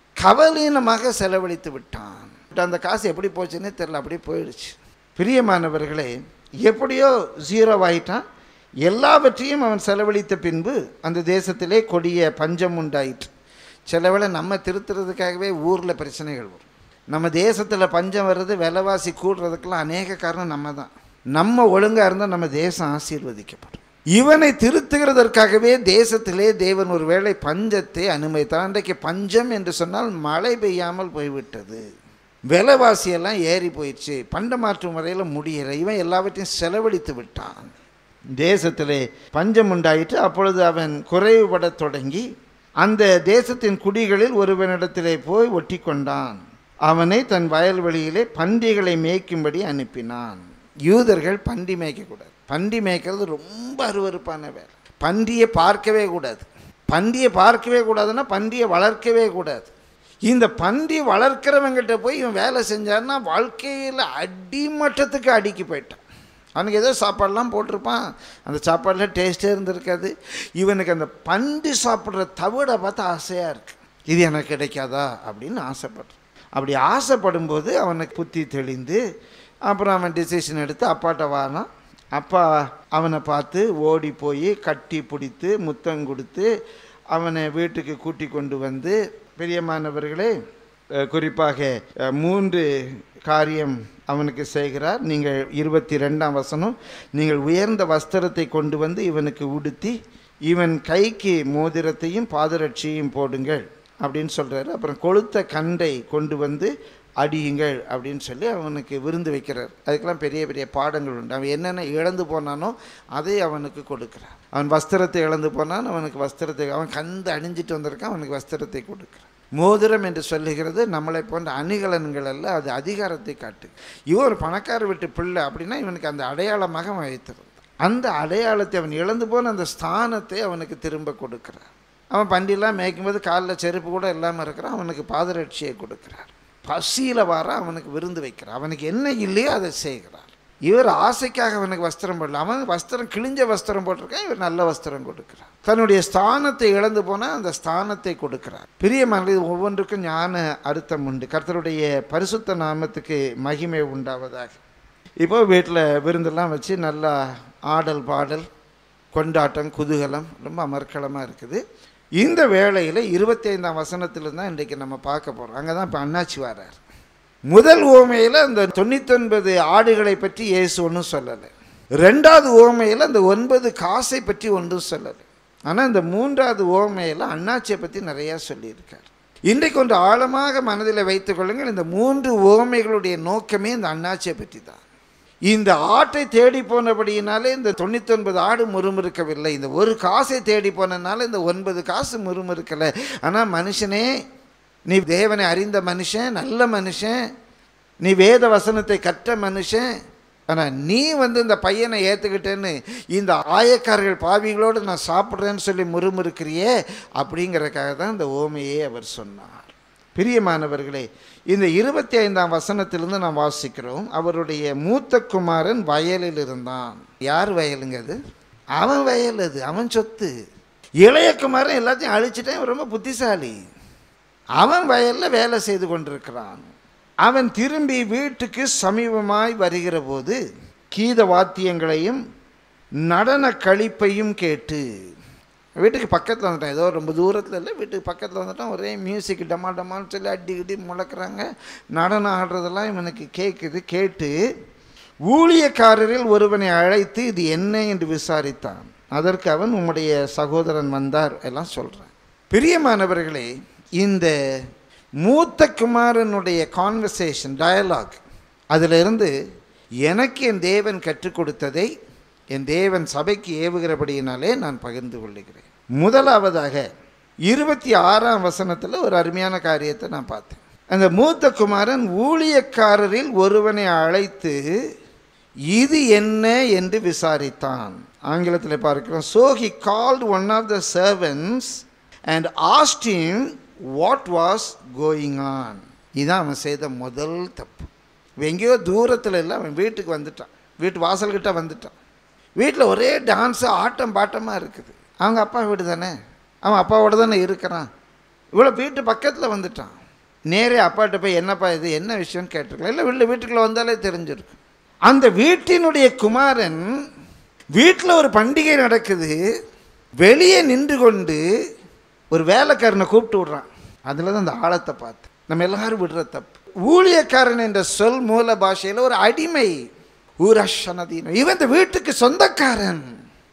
கவலீனமாக செலவழித்து விட்டான் அந்த காசு எப்படி போச்சுன்னே தெரில அப்படியே போயிடுச்சு பிரியமானவர்களே எப்படியோ ஜீரோ ஆயிட்டான் எல்லாவற்றையும் அவன் செலவழித்த பின்பு அந்த தேசத்திலே கொடிய பஞ்சம் உண்டாயிற்று சில வேளை நம்ம திருத்துறதுக்காகவே ஊரில் பிரச்சனைகள் வரும் நம்ம தேசத்தில் பஞ்சம் வர்றது விலைவாசி கூடுறதுக்கெல்லாம் அநேக காரணம் நம்ம தான் நம்ம ஒழுங்காக இருந்தால் நம்ம தேசம் ஆசீர்வதிக்கப்படும் இவனை திருத்துகிறதற்காகவே தேசத்திலே தேவன் ஒரு வேளை பஞ்சத்தை அனுமதித்தார் அன்றைக்கு பஞ்சம் என்று சொன்னால் மழை பெய்யாமல் போய்விட்டது விலைவாசியெல்லாம் ஏறி போயிடுச்சு பண்ட மாற்றும் வரையில் முடியல இவன் எல்லாவற்றையும் செலவழித்து விட்டான் தேசத்திலே பஞ்சம் உண்டாயிற்று அப்பொழுது அவன் குறைவுபடத் தொடங்கி அந்த தேசத்தின் குடிகளில் ஒருவனிடத்திலே போய் ஒட்டி கொண்டான் அவனை தன் வயல்வெளியிலே பன்றிகளை மேய்க்கும்படி அனுப்பினான் யூதர்கள் பன்றி மேய்க்கக்கூடாது பன்றி மேய்க்கிறது ரொம்ப அருவருப்பான வேலை பன்றியை பார்க்கவே கூடாது பன்றியை பார்க்கவே கூடாதுன்னா பன்றியை வளர்க்கவே கூடாது இந்த பன்றி வளர்க்குறவங்கிட்ட போய் இவன் வேலை செஞ்சான்னா வாழ்க்கையில் அடிமட்டத்துக்கு அடிக்கி போயிட்டான் அவனுக்கு ஏதோ சாப்பாடெலாம் போட்டிருப்பான் அந்த சாப்பாடில் டேஸ்ட்டே இருந்திருக்காது இவனுக்கு அந்த பன்றி சாப்பிட்ற தவிட பார்த்து ஆசையாக இருக்குது இது எனக்கு கிடைக்காதா அப்படின்னு ஆசைப்படுறான் அப்படி ஆசைப்படும்போது அவனுக்கு புத்தி தெளிந்து அப்புறம் அவன் டிசிஷன் எடுத்து அப்பாட்ட வாரான் அப்பா அவனை பார்த்து ஓடி போய் கட்டி பிடித்து முத்தம் கொடுத்து அவனை வீட்டுக்கு கூட்டி கொண்டு வந்து பிரியமானவர்களே அஹ், குறிப்பாக அஹ், மூன்று காரியம் அவனுக்கு செய்கிறார் நீங்கள் இருபத்தி ரெண்டாம் வசனம் நீங்கள் உயர்ந்த வஸ்திரத்தை கொண்டு வந்து இவனுக்கு உடுத்தி இவன் கைக்கு மோதிரத்தையும் பாதரட்சியையும் போடுங்கள் அப்படின்னு சொல்கிறாரு அப்புறம் கொளுத்த கண்டை கொண்டு வந்து அடியுங்கள் அப்படின்னு சொல்லி அவனுக்கு விருந்து வைக்கிறார் அதுக்கெல்லாம் பெரிய பெரிய பாடங்கள் உண்டு அவன் என்னென்ன இழந்து போனானோ அதை அவனுக்கு கொடுக்குறான் அவன் வஸ்திரத்தை இழந்து போனான் அவனுக்கு வஸ்திரத்தை அவன் கந்து அணிஞ்சிட்டு வந்திருக்கான் அவனுக்கு வஸ்திரத்தை கொடுக்குறான் மோதிரம் என்று சொல்லுகிறது நம்மளை போன்ற அணிகலன்கள் அல்ல அது அதிகாரத்தை காட்டு இவன் ஒரு பணக்கார வீட்டு பிள்ளை அப்படின்னா இவனுக்கு அந்த அடையாளமாக அவன் வைத்திருந்தான் அந்த அடையாளத்தை அவன் இழந்து போன அந்த ஸ்தானத்தை அவனுக்கு திரும்ப கொடுக்கிறார் அவன் பண்டிலாம் மேய்க்கும்போது காலில் செருப்பு கூட இல்லாமல் இருக்கிறான் அவனுக்கு பாதரட்சியை கொடுக்கிறார் பசியில் வர அவனுக்கு விருந்து வைக்கிறார் அவனுக்கு என்ன இல்லையோ அதை செய்கிறார் இவர் ஆசைக்காக அவனுக்கு வஸ்திரம் போடல அவன் வஸ்திரம் கிழிஞ்ச வஸ்திரம் போட்டிருக்கான் இவர் நல்ல வஸ்திரம் கொடுக்கிறார் தன்னுடைய ஸ்தானத்தை இழந்து போனால் அந்த ஸ்தானத்தை கொடுக்கிறார் பிரியமான இது ஒவ்வொன்றுக்கும் ஞான அர்த்தம் உண்டு கர்த்தருடைய பரிசுத்த நாமத்துக்கு மகிமை உண்டாவதாக இப்போ வீட்டில் விருந்தெல்லாம் வச்சு நல்லா ஆடல் பாடல் கொண்டாட்டம் குதூகலம் ரொம்ப அமர்க்களமாக இருக்குது இந்த வேளையில் இருபத்தைந்தாம் வசனத்தில் தான் இன்றைக்கு நம்ம பார்க்க போகிறோம் அங்கே தான் இப்போ அண்ணாச்சி வர்றார் முதல் ஓமையில் அந்த தொண்ணூத்தொன்பது ஆடுகளை பற்றி இயேசு ஒன்றும் சொல்லலை ரெண்டாவது ஓமையில் அந்த ஒன்பது காசை பற்றி ஒன்றும் சொல்லலை ஆனால் இந்த மூன்றாவது ஓமையில் அண்ணாச்சியை பற்றி நிறையா சொல்லியிருக்கார் இன்றைக்கு ஒன்று ஆழமாக மனதில் வைத்துக் கொள்ளுங்கள் இந்த மூன்று ஓமைகளுடைய நோக்கமே இந்த அண்ணாச்சியை பற்றி தான் இந்த ஆட்டை தேடி போனபடியினாலே இந்த தொண்ணூத்தொன்பது ஆடு முறுமுறுக்கவில்லை இந்த ஒரு காசை தேடி போனனால இந்த ஒன்பது காசு முறுமுறுக்கலை ஆனால் மனுஷனே நீ தேவனை அறிந்த மனுஷன் நல்ல மனுஷன் நீ வேத வசனத்தை கற்ற மனுஷன் ஆனால் நீ வந்து இந்த பையனை ஏற்றுக்கிட்டேன்னு இந்த ஆயக்காரர்கள் பாவிகளோடு நான் சாப்பிட்றேன்னு சொல்லி முறுமுறுக்கிறியே அப்படிங்கிறதுக்காக தான் இந்த ஓமையை அவர் சொன்னார் பிரியமானவர்களே இந்த இருபத்தி ஐந்தாம் வசனத்திலிருந்து நாம் வாசிக்கிறோம் அவருடைய மூத்த குமாரன் வயலில் இருந்தான் யார் வயலுங்க அது அவன் வயல் அது அவன் சொத்து இளைய குமாரன் எல்லாத்தையும் அழிச்சிட்டேன் இவன் ரொம்ப புத்திசாலி அவன் வயலில் வேலை செய்து கொண்டிருக்கிறான் அவன் திரும்பி வீட்டுக்கு சமீபமாய் வருகிற போது கீத வாத்தியங்களையும் நடன கழிப்பையும் கேட்டு வீட்டுக்கு பக்கத்தில் வந்துட்டான் ஏதோ ரொம்ப தூரத்தில் இல்லை வீட்டுக்கு பக்கத்தில் வந்துட்டான் ஒரே மியூசிக் டமா டமான்னு சொல்லி அடி கிட்டி முழக்கிறாங்க நடனம் ஆடுறதெல்லாம் இவனுக்கு கேட்குது கேட்டு ஊழியக்காரரில் ஒருவனை அழைத்து இது என்ன என்று விசாரித்தான் அதற்கு அவன் உம்முடைய சகோதரன் வந்தார் எல்லாம் சொல்கிறான் பிரியமானவர்களே இந்த மூத்த குமாரனுடைய கான்வர்சேஷன் டயலாக் அதிலிருந்து எனக்கு என் தேவன் கற்றுக் கொடுத்ததை என் தேவன் சபைக்கு ஏவுகிறபடியினாலே நான் பகிர்ந்து கொள்ளுகிறேன் முதலாவதாக இருபத்தி ஆறாம் வசனத்தில் ஒரு அருமையான காரியத்தை நான் பார்த்தேன் அந்த மூத்த குமாரன் ஊழியக்காரரில் ஒருவனை அழைத்து இது என்ன என்று விசாரித்தான் ஆங்கிலத்தில் பார்க்கிறோம் so he called one of the servants and asked him what was going on இதான் அவன் செய்த முதல் தப்பு இவன் எங்கேயோ தூரத்தில் இல்லை அவன் வீட்டுக்கு வந்துட்டான் வீட்டு வாசல்கிட்ட வந்துட்டான் வீட்டில் ஒரே டான்ஸு ஆட்டம் பாட்டமாக இருக்குது அவங்க அப்பா வீடு தானே அவன் அப்பாவோட தானே இருக்கிறான் இவ்வளோ வீட்டு பக்கத்தில் வந்துட்டான் நேரே அப்பாட்ட போய் என்னப்பா இது என்ன விஷயம்னு கேட்டிருக்கலாம் இல்லை வீட்டில் வீட்டுக்குள்ளே வந்தாலே தெரிஞ்சிருக்கும் அந்த வீட்டினுடைய குமாரன் வீட்டில் ஒரு பண்டிகை நடக்குது வெளியே நின்று கொண்டு ஒரு வேலைக்காரனை கூப்பிட்டு விடுறான் அதில் தான் அந்த ஆழத்தை பார்த்து நம்ம எல்லாரும் விடுற தப்பு ஊழியக்காரன் என்ற சொல் மூல பாஷையில் ஒரு அடிமை ஊரஷனதீனம் இவன் இந்த வீட்டுக்கு சொந்தக்காரன்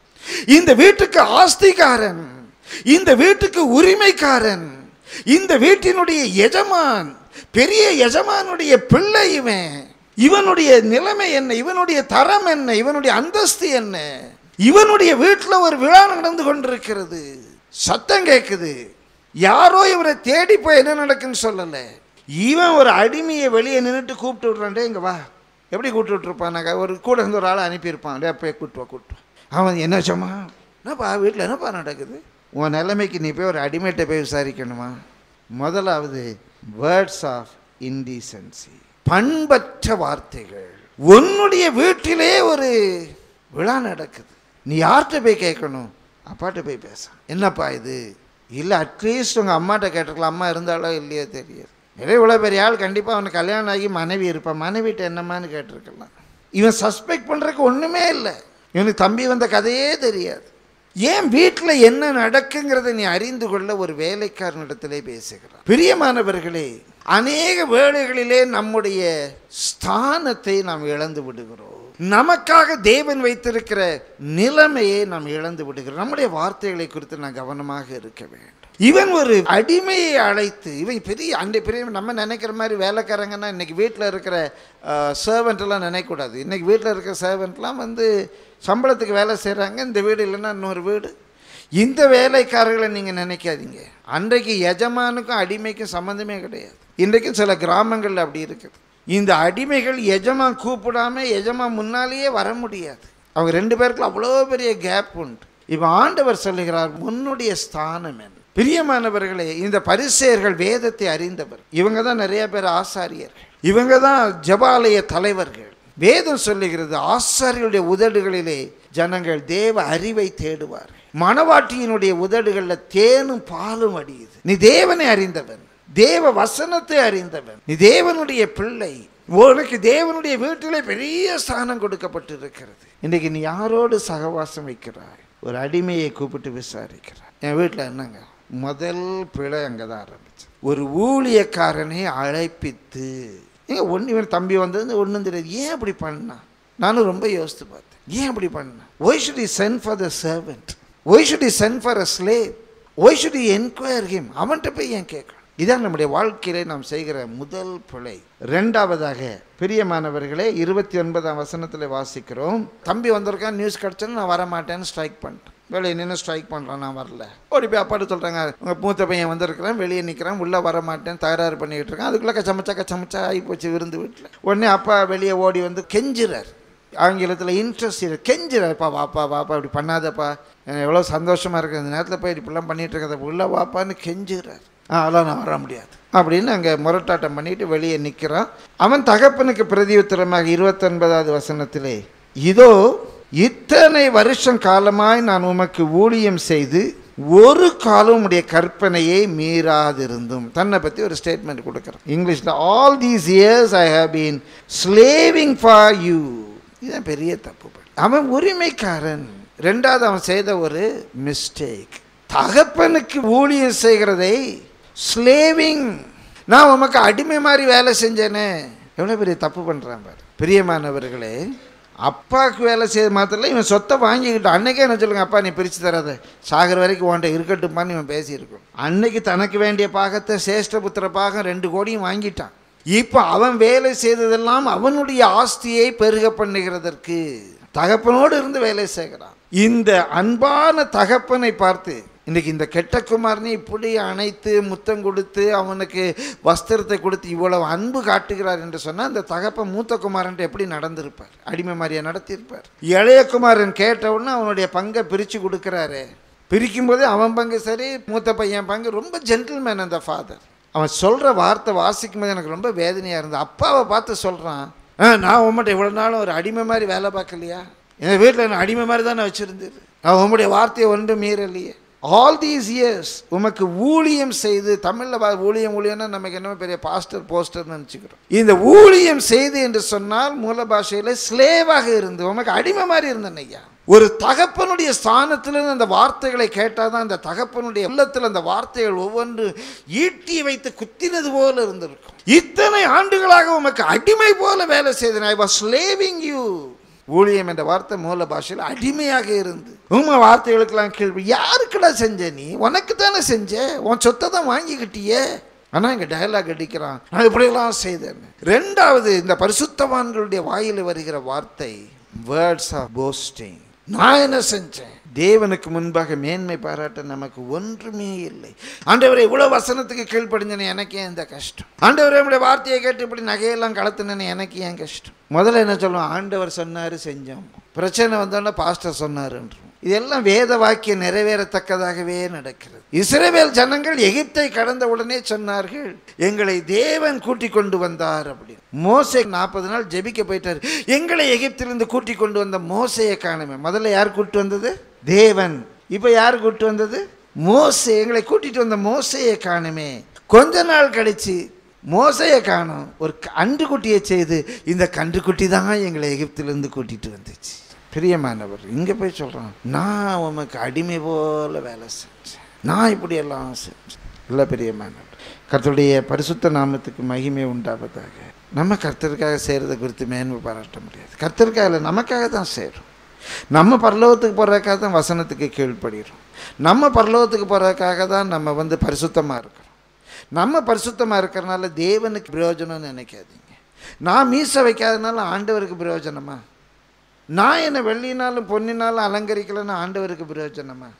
இந்த வீட்டுக்கு ஆஸ்திகாரன் இந்த வீட்டுக்கு உரிமைக்காரன் இந்த வீட்டினுடைய எஜமான் பெரிய எஜமானுடைய பிள்ளை இவன் இவனுடைய நிலைமை என்ன இவனுடைய தரம் என்ன இவனுடைய அந்தஸ்து என்ன இவனுடைய வீட்டில் ஒரு விழா நடந்து கொண்டிருக்கிறது சத்தம் கேட்குது யாரோ இவரை தேடி போய் என்ன நடக்குன்னு சொல்லலை இவன் ஒரு அடிமையை வெளியே நின்றுட்டு கூப்பிட்டு விட்றான்டே இங்கே வா எப்படி கூப்பிட்டு விட்டுருப்பானாக்கா ஒரு கூட இருந்து ஒரு ஆளை அனுப்பியிருப்பான் டே போய் கூப்பிட்டு வா கூப்பிட்டு வா. அவன் என்ன சொம்மா என்னப்பா வீட்டில் என்னப்பா நடக்குது உன் நிலைமைக்கு நீ போய் ஒரு அடிமைகிட்ட போய் விசாரிக்கணுமா முதலாவது வேர்ட்ஸ் ஆஃப் இன்டீசன்சி பண்பற்ற வார்த்தைகள் உன்னுடைய வீட்டிலே ஒரு விழா நடக்குது நீ யார்கிட்ட போய் கேட்கணும் அப்பாட்ட போய் பேச என்னப்பா இது இல்லை அட்லீஸ்ட் உங்கள் அம்மாட்ட கேட்டிருக்கலாம் அம்மா இருந்தாலோ இல்லையோ தெரியாது நிறைய இவ்வளோ பெரிய ஆள் கண்டிப்பாக அவனுக்கு கல்யாணம் ஆகி மனைவி இருப்பான் மனைவிட்ட என்னம்மான்னு கேட்டிருக்கலாம் இவன் சஸ்பெக்ட் பண்ணுறதுக்கு ஒன்றுமே இல்லை இவனுக்கு தம்பி வந்த கதையே தெரியாது ஏன் வீட்டில் என்ன நடக்குங்கிறதை நீ அறிந்து கொள்ள ஒரு வேலைக்காரனிடத்திலே பேசுகிறான் பிரியமானவர்களே அநேக வேளைகளிலே நம்முடைய ஸ்தானத்தை நாம் இழந்து விடுகிறோம் நமக்காக தேவன் வைத்திருக்கிற நிலைமையை நாம் இழந்து விடுகிறோம் நம்முடைய வார்த்தைகளை குறித்து நான் கவனமாக இருக்க வேண்டும் இவன் ஒரு அடிமையை அழைத்து இவன் பெரிய அண்டை பெரிய நம்ம நினைக்கிற மாதிரி வேலைக்காரங்கன்னா இன்னைக்கு வீட்டில் இருக்கிற சர்வெண்ட் எல்லாம் நினைக்கக்கூடாது இன்னைக்கு வீட்டில் இருக்கிற சர்வெண்ட்லாம் வந்து சம்பளத்துக்கு வேலை செய்கிறாங்க இந்த வீடு இல்லைன்னா இன்னொரு வீடு இந்த வேலைக்காரர்களை நீங்கள் நினைக்காதீங்க அன்றைக்கு எஜமானுக்கும் அடிமைக்கும் சம்மந்தமே கிடையாது இன்றைக்கும் சில கிராமங்களில் அப்படி இருக்குது இந்த அடிமைகள் எஜமான் கூப்பிடாம எஜமான் முன்னாலேயே வர முடியாது அவங்க ரெண்டு பேருக்குள்ள அவ்வளோ பெரிய கேப் உண்டு இப்போ ஆண்டவர் சொல்லுகிறார் உன்னுடைய ஸ்தானம் என்ன பிரியமானவர்களே இந்த பரிசேயர்கள் வேதத்தை அறிந்தவர் இவங்க தான் நிறைய பேர் ஆசாரியர்கள் இவங்க தான் ஜபாலய தலைவர்கள் வேதம் சொல்லுகிறது ஆசாரியருடைய உதடுகளிலே ஜனங்கள் தேவ அறிவை தேடுவார் மணவாட்டியினுடைய உதடுகளில் தேனும் பாலும் அடியுது நீ தேவனை அறிந்தவன் தேவ வசனத்தை அறிந்தவன் நீ தேவனுடைய பிள்ளை உனக்கு தேவனுடைய வீட்டிலே பெரிய ஸ்தானம் கொடுக்கப்பட்டிருக்கிறது இன்றைக்கு நீ யாரோடு சகவாசம் வைக்கிறாய் ஒரு அடிமையை கூப்பிட்டு விசாரிக்கிறாய் என் வீட்டில் என்னங்க முதல் பிழை அங்கே தான் ஆரம்பிச்சு ஒரு ஊழியக்காரனை அழைப்பித்து ஏங்க ஒன்று இவன் தம்பி வந்தது ஒன்றும் தெரியாது ஏன் அப்படி பண்ணான் நானும் ரொம்ப யோசித்து பார்த்தேன் ஏன் அப்படி பண்ணான் why should I send for the servant why should I send for a slave why should I enquire him அவன்கிட்ட போய் ஏன் கேட்கணும் இதான் நம்முடைய வாழ்க்கையிலே நாம் செய்கிற முதல் பிழை ரெண்டாவதாக பிரியமானவர்களே இருபத்தி ஒன்பதாம் வசனத்தில் வாசிக்கிறோம் தம்பி வந்திருக்கான் நியூஸ் கிடச்சோன்னு நான் வரமாட்டேன்னு ஸ்ட்ரைக் பண்ணிட்டேன் வெளியே நின்று ஸ்ட்ரைக் பண்ணுறான் நான் வரல ஓடி போய் அப்பாட்டு சொல்கிறாங்க உங்கள் மூத்த பையன் வந்திருக்கிறான் வெளியே நிற்கிறான் உள்ளே வர மாட்டேன் தகராறு பண்ணிக்கிட்டு இருக்கான் அதுக்குள்ளே கச்சமச்சா கச்சமச்சா ஆகி போச்சு விருந்து வீட்டில் உடனே அப்பா வெளியே ஓடி வந்து கெஞ்சுறார் ஆங்கிலத்தில் இன்ட்ரெஸ்ட் இரு கெஞ்சுறாருப்பா வாப்பா வாப்பா இப்படி பண்ணாதப்பா எனக்கு எவ்வளோ சந்தோஷமாக இருக்குது இந்த நேரத்தில் போய் இப்படிலாம் பண்ணிட்டு இருக்கிறத உள்ள வாப்பான்னு கெஞ்சுறாரு ஆ அதெல்லாம் நான் வர முடியாது அப்படின்னு அங்கே முரட்டாட்டம் பண்ணிட்டு வெளியே நிற்கிறான் அவன் தகப்பனுக்கு பிரதியுத்தரமாக இருபத்தொன்பதாவது வசனத்திலே இதோ இத்தனை வருஷம் காலமாய் நான் உமக்கு ஊழியம் செய்து ஒரு காலம் உடைய கற்பனையை மீறாதிருந்தும் தன்னை பற்றி ஒரு ஸ்டேட்மெண்ட் கொடுக்குறான் இங்கிலீஷில் all these years I have been slaving for you இதுதான் பெரிய தப்பு அவன் உரிமைக்காரன் ரெண்டாவது அவன் செய்த ஒரு மிஸ்டேக் தகப்பனுக்கு ஊழியம் செய்கிறதை ஸ்லேவிங் நான் உமக்கு அடிமை மாதிரி வேலை செஞ்சேனே எவ்வளோ பெரிய தப்பு பண்ணுறான் பாரு பிரியமானவர்களே அப்பாவுக்கு வேலை செய்ய மாத்திரம் இவன் சொத்தை வாங்கிக்கிட்டான் அன்னைக்கே என்ன சொல்லுங்க அப்பா நீ பிரித்து தராத சாகிற வரைக்கும் உன்ட்ட இருக்கட்டும்பான்னு இவன் பேசியிருக்கும் அன்னைக்கு தனக்கு வேண்டிய பாகத்தை சேஷ்டபுத்திர பாகம் ரெண்டு கோடியும் வாங்கிட்டான் இப்போ அவன் வேலை செய்ததெல்லாம் அவனுடைய ஆஸ்தியை பெருக பண்ணுகிறதற்கு தகப்பனோடு இருந்து வேலை செய்கிறான் இந்த அன்பான தகப்பனை பார்த்து இன்னைக்கு இந்த கெட்ட குமாரனை இப்படி அணைத்து முத்தம் கொடுத்து அவனுக்கு வஸ்திரத்தை கொடுத்து இவ்வளவு அன்பு காட்டுகிறார் என்று சொன்னால் அந்த தகப்பன் மூத்த குமாரன் எப்படி நடந்திருப்பார் அடிமை மாதிரியா நடத்தியிருப்பார் இளைய குமாரன் கேட்டவுடனே அவனுடைய பங்கை பிரித்து கொடுக்குறாரு பிரிக்கும் போதே அவன் பங்கு சரி மூத்த பையன் பங்கு ரொம்ப ஜென்டில்மேன் அந்த ஃபாதர் அவன் சொல்கிற வார்த்தை வாசிக்கும் போது எனக்கு ரொம்ப வேதனையாக இருந்தது அப்பாவை பார்த்து சொல்கிறான் ஆ நான் உங்கள்கிட்ட இவ்வளோ நாளும் ஒரு அடிமை மாதிரி வேலை பார்க்கலையா என் வீட்டில் என்ன அடிமை மாதிரி தானே வச்சுருந்தது நான் உங்களுடைய வார்த்தையை ஒன்றும் மீறலையே ஆல் தீஸ் இயர்ஸ் உமக்கு ஊழியம் செய்து தமிழில் ஊழியம் ஊழியம்னா நமக்கு என்ன பெரிய பாஸ்டர் போஸ்டர்னு நினச்சிக்கிறோம் இந்த ஊழியம் செய்து என்று சொன்னால் மூல பாஷையில் ஸ்லேவாக இருந்து உமக்கு அடிமை மாதிரி இருந்தேன் ஐயா ஒரு தகப்பனுடைய ஸ்தானத்திலிருந்து அந்த வார்த்தைகளை கேட்டால் தான் அந்த தகப்பனுடைய உள்ளத்தில் அந்த வார்த்தைகள் ஒவ்வொன்று ஈட்டி வைத்து குத்தினது போல இருந்திருக்கும் இத்தனை ஆண்டுகளாக உமக்கு அடிமை போல வேலை செய்தேன் ஐ வாஸ் ஸ்லேவிங் யூ ஊழியம் என்ற வார்த்தை மூல பாஷையில் அடிமையாக இருந்து உண்மை வார்த்தைகளுக்கெல்லாம் கேள்வி யாருக்குடா செஞ்ச நீ உனக்கு தானே செஞ்ச உன் சொத்தை தான் வாங்கிக்கிட்டியே ஆனால் இங்கே டயலாக் அடிக்கிறான் நான் இப்படியெல்லாம் செய்தேன் ரெண்டாவது இந்த பரிசுத்தவான்களுடைய வாயில் வருகிற வார்த்தை வேர்ட்ஸ் ஆஃப் போஸ்டிங் நான் என்ன செஞ்சேன் தேவனுக்கு முன்பாக மேன்மை பாராட்ட நமக்கு ஒன்றுமே இல்லை ஆண்டவரை இவ்வளோ வசனத்துக்கு கீழ்ப்படிஞ்சனே எனக்கு ஏன் இந்த கஷ்டம் ஆண்டவரே நம்முடைய வார்த்தையை கேட்டு இப்படி நகையெல்லாம் கலத்துனேனே எனக்கு ஏன் கஷ்டம் முதல்ல என்ன சொல்லுவோம் ஆண்டவர் சொன்னார் செஞ்சோம் பிரச்சனை வந்தோன்னே பாஸ்டர் சொன்னாருன்றோம் இதெல்லாம் வேத வாக்கியம் நிறைவேறத்தக்கதாகவே நடக்கிறது இஸ்ரேவேல் ஜனங்கள் எகிப்தை கடந்த உடனே சொன்னார்கள் எங்களை தேவன் கூட்டிக் கொண்டு வந்தார் அப்படின்னு மோசே நாற்பது நாள் ஜெபிக்க போயிட்டார் எங்களை எகிப்திலிருந்து கூட்டிக் கொண்டு வந்த மோசையை காணுமே முதல்ல யார் கூட்டு வந்தது தேவன் இப்போ யார் கூட்டு வந்தது மோசே எங்களை கூட்டிட்டு வந்த மோசையை காணுமே கொஞ்ச நாள் கழிச்சு மோசையை காணும் ஒரு கன்றுக்குட்டியை செய்து இந்த கன்றுக்குட்டி தான் எங்களை எகிப்திலிருந்து கூட்டிட்டு வந்துச்சு பிரியமானவர் இங்கே போய் சொல்கிறான் நான் உமக்கு அடிமை போல வேலை செஞ்சேன் நான் இப்படியெல்லாம் செஞ்சேன் இல்லை பிரியமானவர் கர்த்தருடைய பரிசுத்த நாமத்துக்கு மகிமை உண்டாவதாக நம்ம கர்த்தருக்காக செய்கிறத குறித்து மேன்மை பாராட்ட முடியாது கர்த்தருக்காக இல்லை நமக்காக தான் செய்கிறோம் நம்ம பரலோகத்துக்கு போகிறதுக்காக தான் வசனத்துக்கு கீழ்ப்படுகிறோம் நம்ம பரலோகத்துக்கு போகிறதுக்காக தான் நம்ம வந்து பரிசுத்தமாக இருக்கிறோம் நம்ம பரிசுத்தமாக இருக்கிறனால தேவனுக்கு பிரயோஜனம்னு நினைக்காதீங்க நான் மீச வைக்காதனால ஆண்டவருக்கு பிரயோஜனமா நான் என்னை வெள்ளினாலும் பொன்னினாலும் அலங்கரிக்கலைன்னு ஆண்டவருக்கு பிரயோஜனமா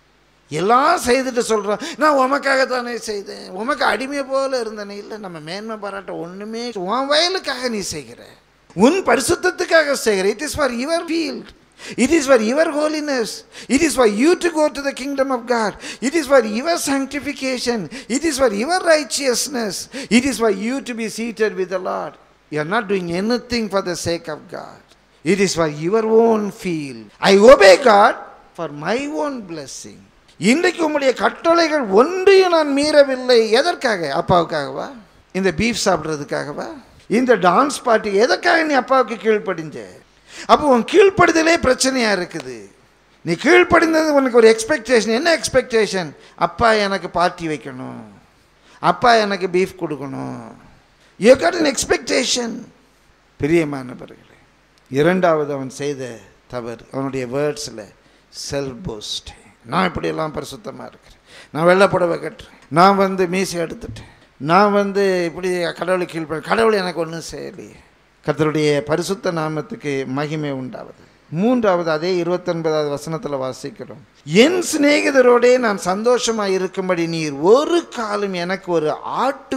எல்லாம் செய்துட்டு சொல்கிறோம் நான் உமக்காக தானே செய்தேன் உமக்கு அடிமை போல இருந்தனே இல்லை நம்ம மேன்மை பாராட்ட ஒன்றுமே உன் வயலுக்காக நீ செய்கிற உன் பரிசுத்தத்துக்காக செய்கிற it is for your field It is for your holiness. It is for you to go to the kingdom of God. It is for your sanctification. It is for your righteousness. It is for you to be seated with the Lord. You are not doing anything for the sake of God. It is for your own field. I obey God for my own blessing. இன்றைக்கு உங்களுடைய கட்டளைகள் ஒன்றையும் நான் மீறவில்லை எதற்காக அப்பாவுக்காகவா இந்த beef சாப்பிட்றதுக்காகவா இந்த dance party எதற்காக நீ அப்பாவுக்கு கீழ்ப்படிஞ்ச அப்போ உன் கீழ்ப்படுதலே பிரச்சனையாக இருக்குது நீ கீழ்ப்படிந்தது உனக்கு ஒரு எக்ஸ்பெக்டேஷன் என்ன எக்ஸ்பெக்டேஷன் அப்பா எனக்கு பார்ட்டி வைக்கணும் அப்பா எனக்கு பீஃப் கொடுக்கணும் யூ காட் அன் எக்ஸ்பெக்டேஷன் பிரியமானவர்களே இரண்டாவது அவன் செய்த தவறு அவனுடைய வேர்ட்ஸில் செல்ஃப் போஸ்ட் நான் இப்படியெல்லாம் பரிசுத்தமாக இருக்கிறேன் நான் வெள்ளை புடவை கட்டுறேன் நான் வந்து மீசை எடுத்துட்டேன் நான் வந்து இப்படி கடவுளை கீழ்ப்ப கடவுள் எனக்கு ஒன்றும் செய்யலையே கர்த்தருடைய பரிசுத்த நாமத்துக்கு மகிமை உண்டாவது மூன்றாவது அதே இருபத்தொன்பதாவது வசனத்தில் வாசிக்கிறோம் என் சிநேகிதரோடே நான் சந்தோஷமாக இருக்கும்படி நீர் ஒரு காலம் எனக்கு ஒரு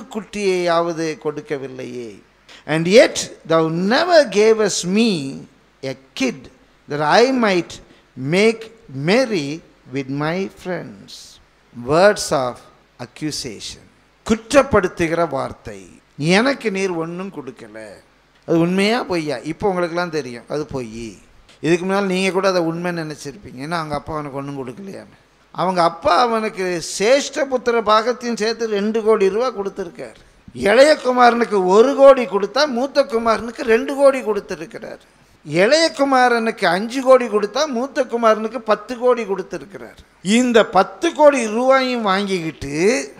ஆட்டுக்குட்டியையாவது கொடுக்கவில்லையே and yet thou never gave us me a kid that I might make merry with my friends words of accusation குற்றப்படுத்துகிற வார்த்தை எனக்கு நீர் ஒன்றும் கொடுக்கல அது உண்மையா பொய்யா இப்போ உங்களுக்கெல்லாம் தெரியும் அது பொய் இதுக்கு முன்னால் நீங்கள் கூட அதை உண்மைன்னு நினச்சிருப்பீங்க ஏன்னா அவங்க அப்பா அவனுக்கு ஒன்றும் கொடுக்கலையான்னு அவங்க அப்பா அவனுக்கு சேஷ்ட புத்திர பாகத்தையும் சேர்த்து ரெண்டு கோடி ரூபா கொடுத்துருக்காரு இளைய குமாரனுக்கு ஒரு கோடி கொடுத்தா மூத்த குமாரனுக்கு ரெண்டு கோடி கொடுத்துருக்கிறார் இளைய குமாரனுக்கு அஞ்சு கோடி கொடுத்தா மூத்த குமாரனுக்கு பத்து கோடி கொடுத்துருக்கிறார் இந்த பத்து கோடி ரூபாயும் வாங்கிக்கிட்டு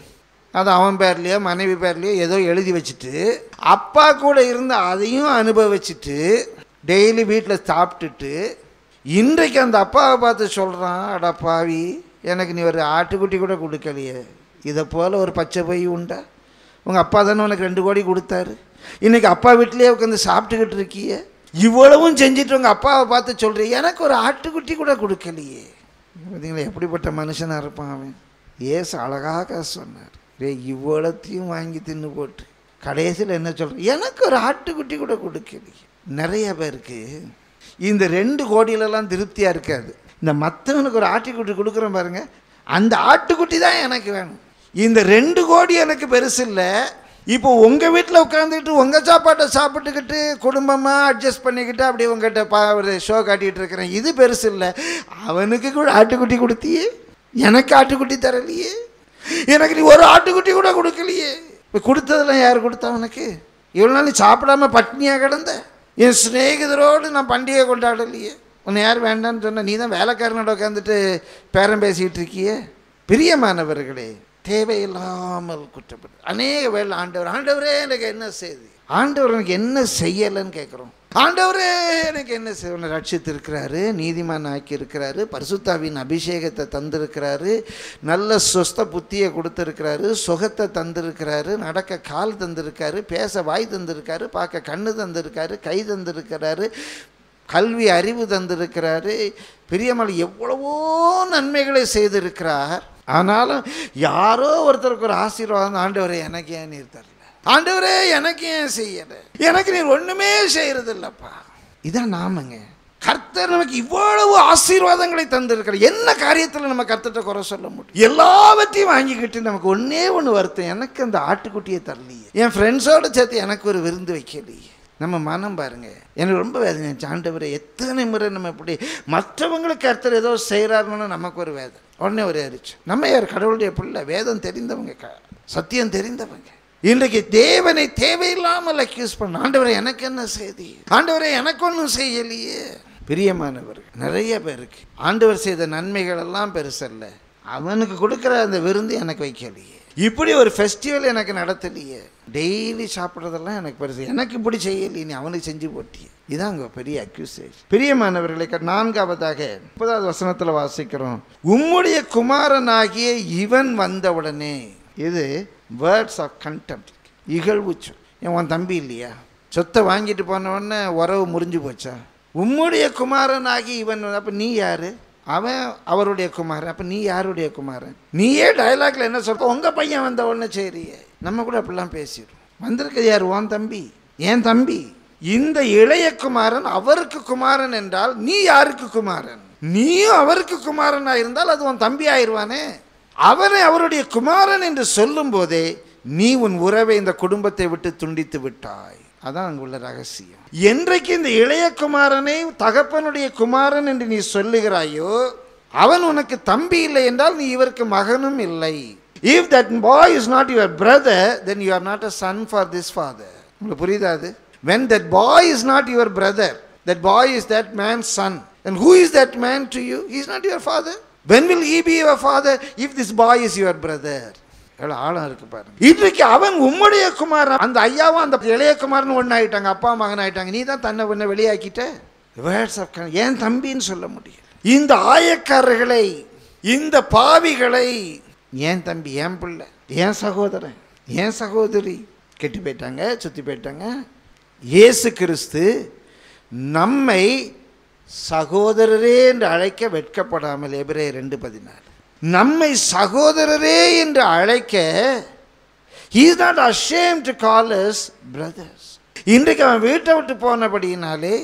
அது அவன் பேர்லையோ மனைவி பேர்லையோ ஏதோ எழுதி வச்சுட்டு அப்பா கூட இருந்து அதையும் அனுபவிச்சுட்டு டெய்லி வீட்டில் சாப்பிட்டுட்டு இன்றைக்கு அந்த அப்பாவை பார்த்து சொல்கிறான் அடா பாவி எனக்கு நீ ஒரு ஆட்டுக்குட்டி கூட கொடுக்கலையே இதை போல் ஒரு பச்சை பை உண்டா உங்கள் அப்பா தானே உனக்கு ரெண்டு கோடி கொடுத்தாரு இன்றைக்கி அப்பா வீட்டிலேயே உட்காந்து சாப்பிட்டுக்கிட்டு இருக்கியே இவ்வளவும் செஞ்சுட்டு உங்கள் அப்பாவை பார்த்து சொல்கிறீ எனக்கு ஒரு ஆட்டுக்குட்டி கூட கொடுக்கலையே பார்த்தீங்களா எப்படிப்பட்ட மனுஷனாக இருப்பான் அவன் ஏசு அழகாக சொன்னார் ரே இவ்வளத்தையும் வாங்கி தின்னு போட்டு கடைசியில் என்ன சொல்கிறேன் எனக்கு ஒரு ஆட்டுக்குட்டி கூட கொடுக்கலையே நிறைய பேருக்கு இந்த ரெண்டு கோடியிலலாம் திருப்தியாக இருக்காது இந்த மற்றவனுக்கு ஒரு ஆட்டுக்குட்டி கொடுக்குறேன் பாருங்க அந்த ஆட்டுக்குட்டி தான் எனக்கு வேணும் இந்த ரெண்டு கோடி எனக்கு பெருசு இல்லை இப்போ உங்கள் வீட்டில் உட்காந்துக்கிட்டு உங்கள் சாப்பாட்டை சாப்பிட்டுக்கிட்டு குடும்பமாக அட்ஜஸ்ட் பண்ணிக்கிட்டு அப்படியே உங்கள்கிட்ட பா ஒரு ஷோ காட்டிகிட்டு இருக்கிறேன் இது பெருசு இல்லை அவனுக்கு கூட ஆட்டுக்குட்டி கொடுத்தியே எனக்கு ஆட்டுக்குட்டி தரலையே எனக்கு நீ ஒரு ஆட்டுக்குட்டி கூட கொடுக்கலையே இப்போ கொடுத்ததெல்லாம் யார் கொடுத்தா உனக்கு இவ்வளோ நாள் நீ சாப்பிடாம பட்னியாக கிடந்த என் சிநேகிதரோடு நான் பண்டிகை கொண்டாடலையே உன்னை யார் வேண்டான்னு சொன்ன நீ தான் வேலைக்காரனோட உட்காந்துட்டு பேரம் பேசிக்கிட்டு இருக்கியே பிரியமானவர்களே தேவையில்லாமல் குற்றப்பட்டு அநேக வேலை ஆண்டவர் ஆண்டவரே எனக்கு என்ன செய்து ஆண்டவர் எனக்கு என்ன செய்யலைன்னு கேட்குறோம் ஆண்டவரே எனக்கு என்ன செய்ய உன்னை ரட்சித்திருக்கிறாரு நீதிமான் ஆக்கி இருக்கிறாரு பரிசுத்தாவின் அபிஷேகத்தை தந்திருக்கிறாரு நல்ல சொஸ்த புத்தியை கொடுத்துருக்கிறாரு சுகத்தை தந்திருக்கிறாரு நடக்க கால் தந்திருக்காரு பேச வாய் தந்திருக்காரு பார்க்க கண்ணு தந்திருக்காரு கை தந்திருக்கிறாரு கல்வி அறிவு தந்திருக்கிறாரு பெரியம்மாள் எவ்வளவோ நன்மைகளை செய்திருக்கிறார் ஆனாலும் யாரோ ஒருத்தருக்கு ஒரு ஆசீர்வாதம் ஆண்டவரை எனக்கு ஏன் நீர் தரல ஆண்டவரே எனக்கு ஏன் செய்யல எனக்கு நீர் ஒண்ணுமே செய்யறது இல்லப்பா இதான் நாமங்க கர்த்தர் நமக்கு இவ்வளவு ஆசீர்வாதங்களை தந்திருக்கிறார் என்ன காரியத்தில் நம்ம கர்த்தர்கிட்ட குறை சொல்ல முடியும் எல்லாவற்றையும் வாங்கிக்கிட்டு நமக்கு ஒன்னே ஒன்று வருத்தம் எனக்கு அந்த ஆட்டுக்குட்டியை தரலையே என் ஃப்ரெண்ட்ஸோட சேர்த்து எனக்கு ஒரு விருந்து வைக்கலையே நம்ம மனம் பாருங்க எனக்கு ரொம்ப வேதனை ஆண்டவரை எத்தனை முறை நம்ம இப்படி மற்றவங்களுக்கு கர்த்தர் ஏதோ செய்கிறாருன்னு நமக்கு ஒரு வேதனை உடனே ஒரு அறிச்சு நம்ம யார் கடவுளுடைய பிள்ளை வேதம் தெரிந்தவங்க க சத்தியம் தெரிந்தவங்க இன்றைக்கு தேவனை தேவையில்லாமல் அக்யூஸ் பண்ண ஆண்டவரை எனக்கு என்ன செய்தி ஆண்டவரை எனக்கு ஒன்றும் செய்யலையே பிரியமானவர்கள் நிறைய பேருக்கு ஆண்டவர் செய்த நன்மைகள் எல்லாம் பெருசல்ல அவனுக்கு கொடுக்குற அந்த விருந்து எனக்கு வைக்கலையே இப்படி ஒரு ஃபெஸ்டிவல் எனக்கு நடத்தலையே டெய்லி சாப்பிட்றதெல்லாம் எனக்கு பெருசு எனக்கு இப்படி செய்யலையே நீ அவனுக்கு செஞ்சு போட்டியே இதான் அங்கே பெரிய அக்யூசேஷன் பிரியமானவர்களை க- நான்காவதாக முப்பதாவது வசனத்தில் வாசிக்கிறோம் உம்முடைய குமாரனாகிய இவன் வந்தவுடனே இது வேர்ட்ஸ் ஆஃப் கண்டெம்ட் இகழ்வு சொல் ஏன் உன் தம்பி இல்லையா சொத்தை வாங்கிட்டு போன உடனே உறவு முறிஞ்சு போச்சா உம்முடைய குமாரனாகி இவன் அப்போ நீ யாரு அவன் அவருடைய குமாரன் அப்போ நீ யாருடைய குமாரன் நீயே டயலாக்ல என்ன சொல்ற உங்கள் பையன் வந்த உடனே சரியே நம்ம கூட அப்படிலாம் பேசிடுவோம் வந்திருக்கிறது யார் உன் தம்பி என் தம்பி இந்த இளைய குமாரன் அவருக்கு குமாரன் என்றால் நீ யாருக்கு குமாரன் நீயும் அவருக்கு குமாரனா இருந்தால் அது உன் தம்பி ஆயிடுவானே அவனை அவருடைய குமாரன் என்று சொல்லும் போதே நீ உன் உறவை இந்த குடும்பத்தை விட்டு துண்டித்து விட்டாய் அதான் அங்க உள்ள ரகசியம் என்றைக்கு இந்த இளைய குமாரனை தகப்பனுடைய குமாரன் என்று நீ சொல்லுகிறாயோ அவன் உனக்கு தம்பி இல்லை என்றால் நீ இவருக்கு மகனும் இல்லை if that boy is not your brother then you are not a son for this father உங்களுக்கு புரியுதா அது when that boy is not your brother that boy is that man's son and who is that man to you he is not your father when will he be your father if this boy is your brother எவ்வளோ ஆழம் இருக்கு பாருங்க இன்றைக்கு அவன் உம்முடைய குமாரன் அந்த ஐயாவும் அந்த இளைய குமாரன் ஒன்று ஆயிட்டாங்க அப்பா மகன் ஆயிட்டாங்க நீ தான் தன்னை ஒன்று வெளியாக்கிட்ட வேர்ட்ஸ் ஆஃப் ஏன் தம்பின்னு சொல்ல முடியும் இந்த ஆயக்காரர்களை இந்த பாவிகளை ஏன் தம்பி ஏன் பிள்ளை ஏன் சகோதரன் ஏன் சகோதரி கெட்டு போயிட்டாங்க சுற்றி போயிட்டாங்க இயேசு கிறிஸ்து நம்மை சகோதரரே என்று அழைக்க வெட்கப்படாமல் எபிரே ரெண்டு பதினாறு நம்மை சகோதரரே என்று அழைக்க he is not ashamed to call us brothers இன்றைக்கு அவன் வீட்டை விட்டு போனபடியினாலே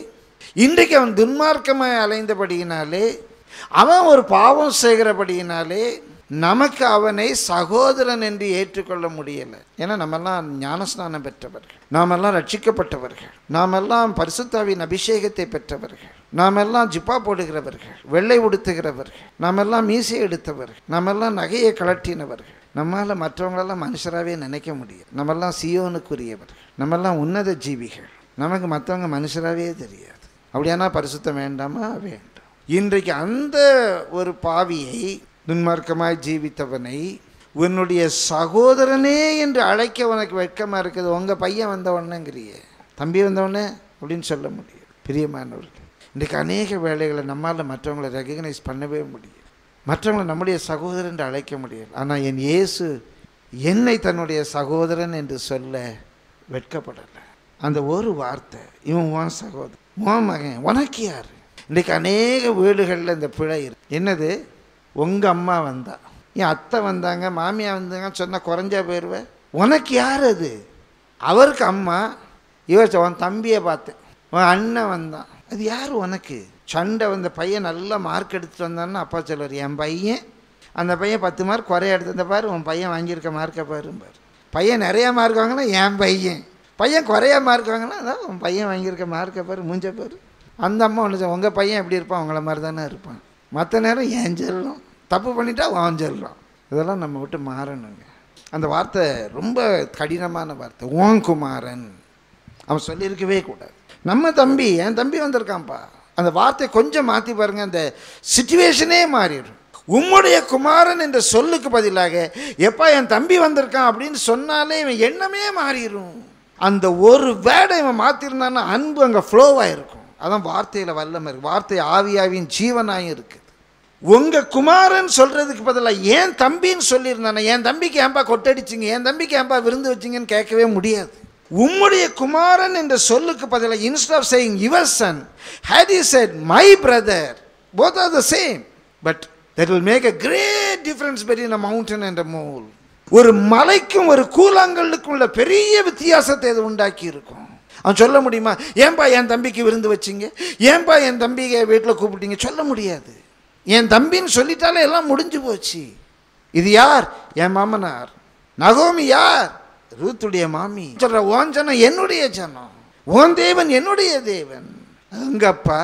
இன்றைக்கு அவன் துன்மார்க்கமாய் அலைந்தபடியினாலே அவன் ஒரு பாவம் செய்கிறபடியினாலே நமக்கு அவனை சகோதரன் என்று ஏற்றுக்கொள்ள முடியலை ஏன்னா நம்மெல்லாம் ஞானஸ்நானம் பெற்றவர்கள் நாமெல்லாம் ரட்சிக்கப்பட்டவர்கள் நாமெல்லாம் பரிசுத்தாவின் அபிஷேகத்தை பெற்றவர்கள் நாமெல்லாம் ஜிப்பா போடுகிறவர்கள் வெள்ளை உடுத்துகிறவர்கள் நாமெல்லாம் மீசை எடுத்தவர்கள் நாமெல்லாம் நகையை கலட்டினவர்கள் நம்மால் மற்றவங்களெல்லாம் மனுஷராகவே நினைக்க முடியும் நம்மெல்லாம் சியோனுக்குரியவர்கள் நம்மெல்லாம் உன்னத ஜீவிகள் நமக்கு மற்றவங்க மனுஷராகவே தெரியாது அப்படியானா பரிசுத்தம் வேண்டாமா வேண்டும் இன்றைக்கு அந்த ஒரு பாவியை துன்மார்க்கமாய் ஜீவித்தவனை உன்னுடைய சகோதரனே என்று அழைக்க உனக்கு வெட்கமாக இருக்குது உங்கள் பையன் வந்தவொன்னங்கிறியே தம்பி வந்தவொடனே அப்படின்னு சொல்ல முடியும் பிரியமானவர்கள் இன்றைக்கு அநேக வேலைகளை நம்மால் மற்றவங்களை ரெகக்னைஸ் பண்ணவே முடியும் மற்றவங்களை நம்முடைய சகோதரன் என்று அழைக்க முடியும் ஆனால் என் இயேசு என்னை தன்னுடைய சகோதரன் என்று சொல்ல வெட்கப்படலை அந்த ஒரு வார்த்தை இவன் உன் சகோதரன் உன் மகன் உனக்கு யார் இன்றைக்கு அநேக வீடுகளில் இந்த பிழை இருக்கு என்னது உங்கள் அம்மா வந்தா என் அத்தை வந்தாங்க மாமியா வந்தாங்க சொன்னால் குறைஞ்சா போயிடுவேன் உனக்கு யார் அது அவருக்கு அம்மா இவர் சொ- உன் தம்பியை பார்த்தேன் உன் அண்ணன் வந்தான் அது யார் உனக்கு சண்டை வந்த பையன் நல்லா மார்க் எடுத்துட்டு வந்தான்னு அப்பா சொல்லுவார் என் பையன் அந்த பையன் பத்து மார்க் குறைய எடுத்தத பாரு உன் பையன் வாங்கியிருக்க மார்க்கை பாரும்பார் பையன் நிறையா மார்க் வாங்கினா என் பையன் பையன் குறைய மார்க் வாங்கினா அதான் உன் பையன் வாங்கியிருக்க மார்க்கை பாரு மூஞ்ச பாரு அந்த அம்மா ஒன்று உங்கள் பையன் எப்படி இருப்பான் உங்களை மாதிரி தானே இருப்பான் மற்ற நேரம் ஏன் சொல்லும் தப்பு பண்ணிட்டா வான் சொல்கிறான் இதெல்லாம் நம்ம விட்டு மாறணுங்க அந்த வார்த்தை ரொம்ப கடினமான வார்த்தை ஓன் குமாரன் அவன் சொல்லியிருக்கவே கூடாது நம்ம தம்பி என் தம்பி வந்திருக்கான்ப்பா அந்த வார்த்தை கொஞ்சம் மாற்றி பாருங்க அந்த சுச்சுவேஷனே மாறிடும் உம்முடைய குமாரன் என்ற சொல்லுக்கு பதிலாக எப்பா என் தம்பி வந்திருக்கான் அப்படின்னு சொன்னாலே இவன் எண்ணமே மாறிடும் அந்த ஒரு வேடை இவன் மாற்றிருந்தான்னா அன்பு அங்கே ஃப்ளோவாக இருக்கும் அதான் வார்த்தையில் வல்லமை இருக்கு வார்த்தை ஆவியாவின் ஜீவனாயும் இருக்குது உங்க குமாரன் சொல்றதுக்கு பதிலாக ஏன் தம்பின்னு சொல்லியிருந்தானே என் தம்பிக்கு ஏன்பா கொட்டடிச்சிங்க என் தம்பிக்கு ஏன்பா விருந்து வச்சிங்கன்னு கேட்கவே முடியாது உம்முடைய குமாரன் என்ற சொல்லுக்கு பதிலாக instead of saying your son had he said my brother both are the same but that will make a great difference பெரிய மவுண்டன் என்ற மோல் ஒரு மலைக்கும் ஒரு கூழாங்கல்லுக்கும் உள்ள பெரிய வித்தியாசத்தை இது உண்டாக்கி இருக்கும் அவன் சொல்ல முடியுமா ஏன்பா என் தம்பிக்கு விருந்து வச்சிங்க ஏன்பா என் தம்பியை வீட்டில் கூப்பிட்டீங்க சொல்ல முடியாது என் தம்பின்னு சொல்லிட்டாலே எல்லாம் முடிஞ்சு போச்சு இது யார் என் மாமனார் நகோமி யார் ரூத்துடைய மாமி சொல்ற ஓன் ஜனம் என்னுடைய ஜனம் ஓன் தேவன் என்னுடைய தேவன் உங்க அப்பா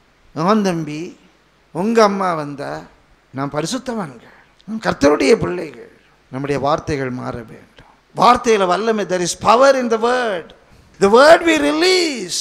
ஓன் தம்பி உங்க அம்மா வந்தா நாம் பரிசுத்தவான்கள் நாம் கர்த்தருடைய பிள்ளைகள் நம்முடைய வார்த்தைகள் மாற வேண்டும் வார்த்தையில் வல்லமை there is power in the word the word we release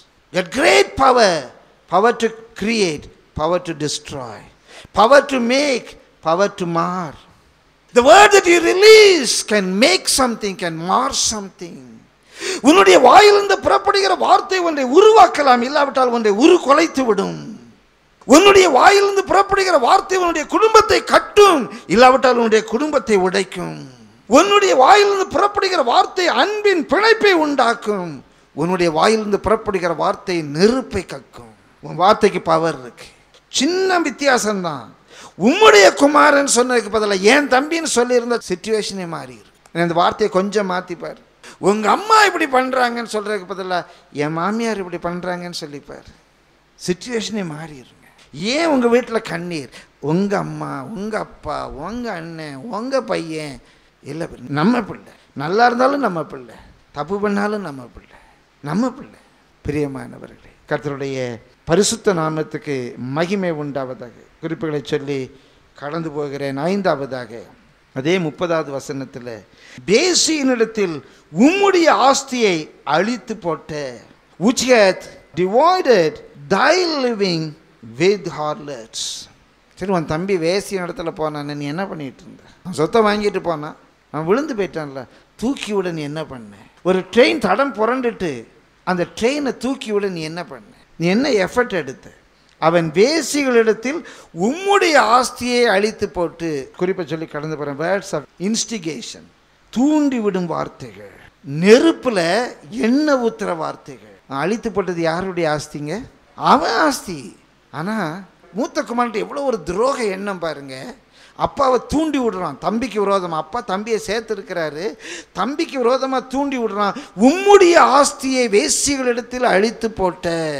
a great power power to create power to destroy power to make power to mar the word that you release can make something can mar something உன்னுடைய வாயிலிருந்து புறப்படுகிற வார்த்தை ஒன்றை உருவாக்கலாம் இல்லாவிட்டால் ஒன்றை உரு கொலைத்து விடும் உன்னுடைய வாயிலிருந்து புறப்படுகிற வார்த்தை உன்னுடைய குடும்பத்தை கட்டும் இல்லாவிட்டால் உன்னுடைய குடும்பத்தை உடைக்கும் உன்னுடைய வாயிலிருந்து புறப்படுகிற வார்த்தை அன்பின் பிணைப்பை உண்டாக்கும் உன்னுடைய வாயிலிருந்து புறப்படுகிற வார்த்தை நெருப்பை கக்கும் உன் வார்த்தைக்கு பவர் இருக்கு சின்ன வித்தியாசம்தான் உம்முடைய குமாரன் சொன்னதுக்கு பதிலாக என் தம்பின்னு சொல்லியிருந்த சுச்சுவேஷனே மாறி இருக்கு இந்த வார்த்தையை கொஞ்சம் மாற்றிப்பார் உங்கள் அம்மா இப்படி பண்ணுறாங்கன்னு சொல்கிறதுக்கு பதிலாக என் மாமியார் இப்படி பண்ணுறாங்கன்னு சொல்லிப்பார் சுச்சுவேஷனே மாறிடுங்க ஏன் உங்கள் வீட்டில் கண்ணீர் உங்கள் அம்மா உங்கள் அப்பா உங்கள் அண்ணன் உங்கள் பையன் இல்லை நம்ம பிள்ளை நல்லா இருந்தாலும் நம்ம பிள்ளை தப்பு பண்ணாலும் நம்ம பிள்ளை நம்ம பிள்ளை பிரியமானவர்களே கர்த்தருடைய பரிசுத்த நாமத்துக்கு மகிமை உண்டாவதாக குறிப்புகளை சொல்லி கடந்து போகிறேன் ஐந்தாவதாக அதே முப்பதாவது வசனத்தில் பேசியினிடத்தில் உம்முடைய ஆஸ்தியை அழித்து போட்ட which hath divided thy living with harlots சரி உன் தம்பி வேசிய இடத்துல போனான் நீ என்ன பண்ணிட்டு இருந்த அவன் சொத்தை வாங்கிட்டு போனான் அவன் விழுந்து போயிட்டான்ல தூக்கி விட நீ என்ன பண்ண ஒரு ட்ரெயின் தடம் புரண்டுட்டு அந்த ட்ரெயினை தூக்கி விட நீ என்ன பண்ண நீ என்ன எஃபர்ட் எடுத்த அவன் வேசிகளிடத்தில் உம்முடைய ஆஸ்தியை அழித்து போட்டு குறிப்பை சொல்லி கடந்து போகிறேன் வேர்ட்ஸ் ஆஃப் இன்ஸ்டிகேஷன் தூண்டி விடும் வார்த்தைகள் நெருப்புல எண்ணெய் ஊத்துற வார்த்தைகள் அழித்து போட்டது யாருடைய ஆஸ்திங்க அவன் ஆஸ்தி ஆனா மூத்த குமார்கிட்ட எவ்வளோ ஒரு துரோக எண்ணம் பாருங்க அப்பாவை தூண்டி விடுறான் தம்பிக்கு விரோதமா அப்பா தம்பியை சேர்த்துருக்கிறாரு தம்பிக்கு விரோதமா தூண்டி விடுறான் உம்முடைய ஆஸ்தியை வேசிகளிடத்தில் அழித்து போட்ட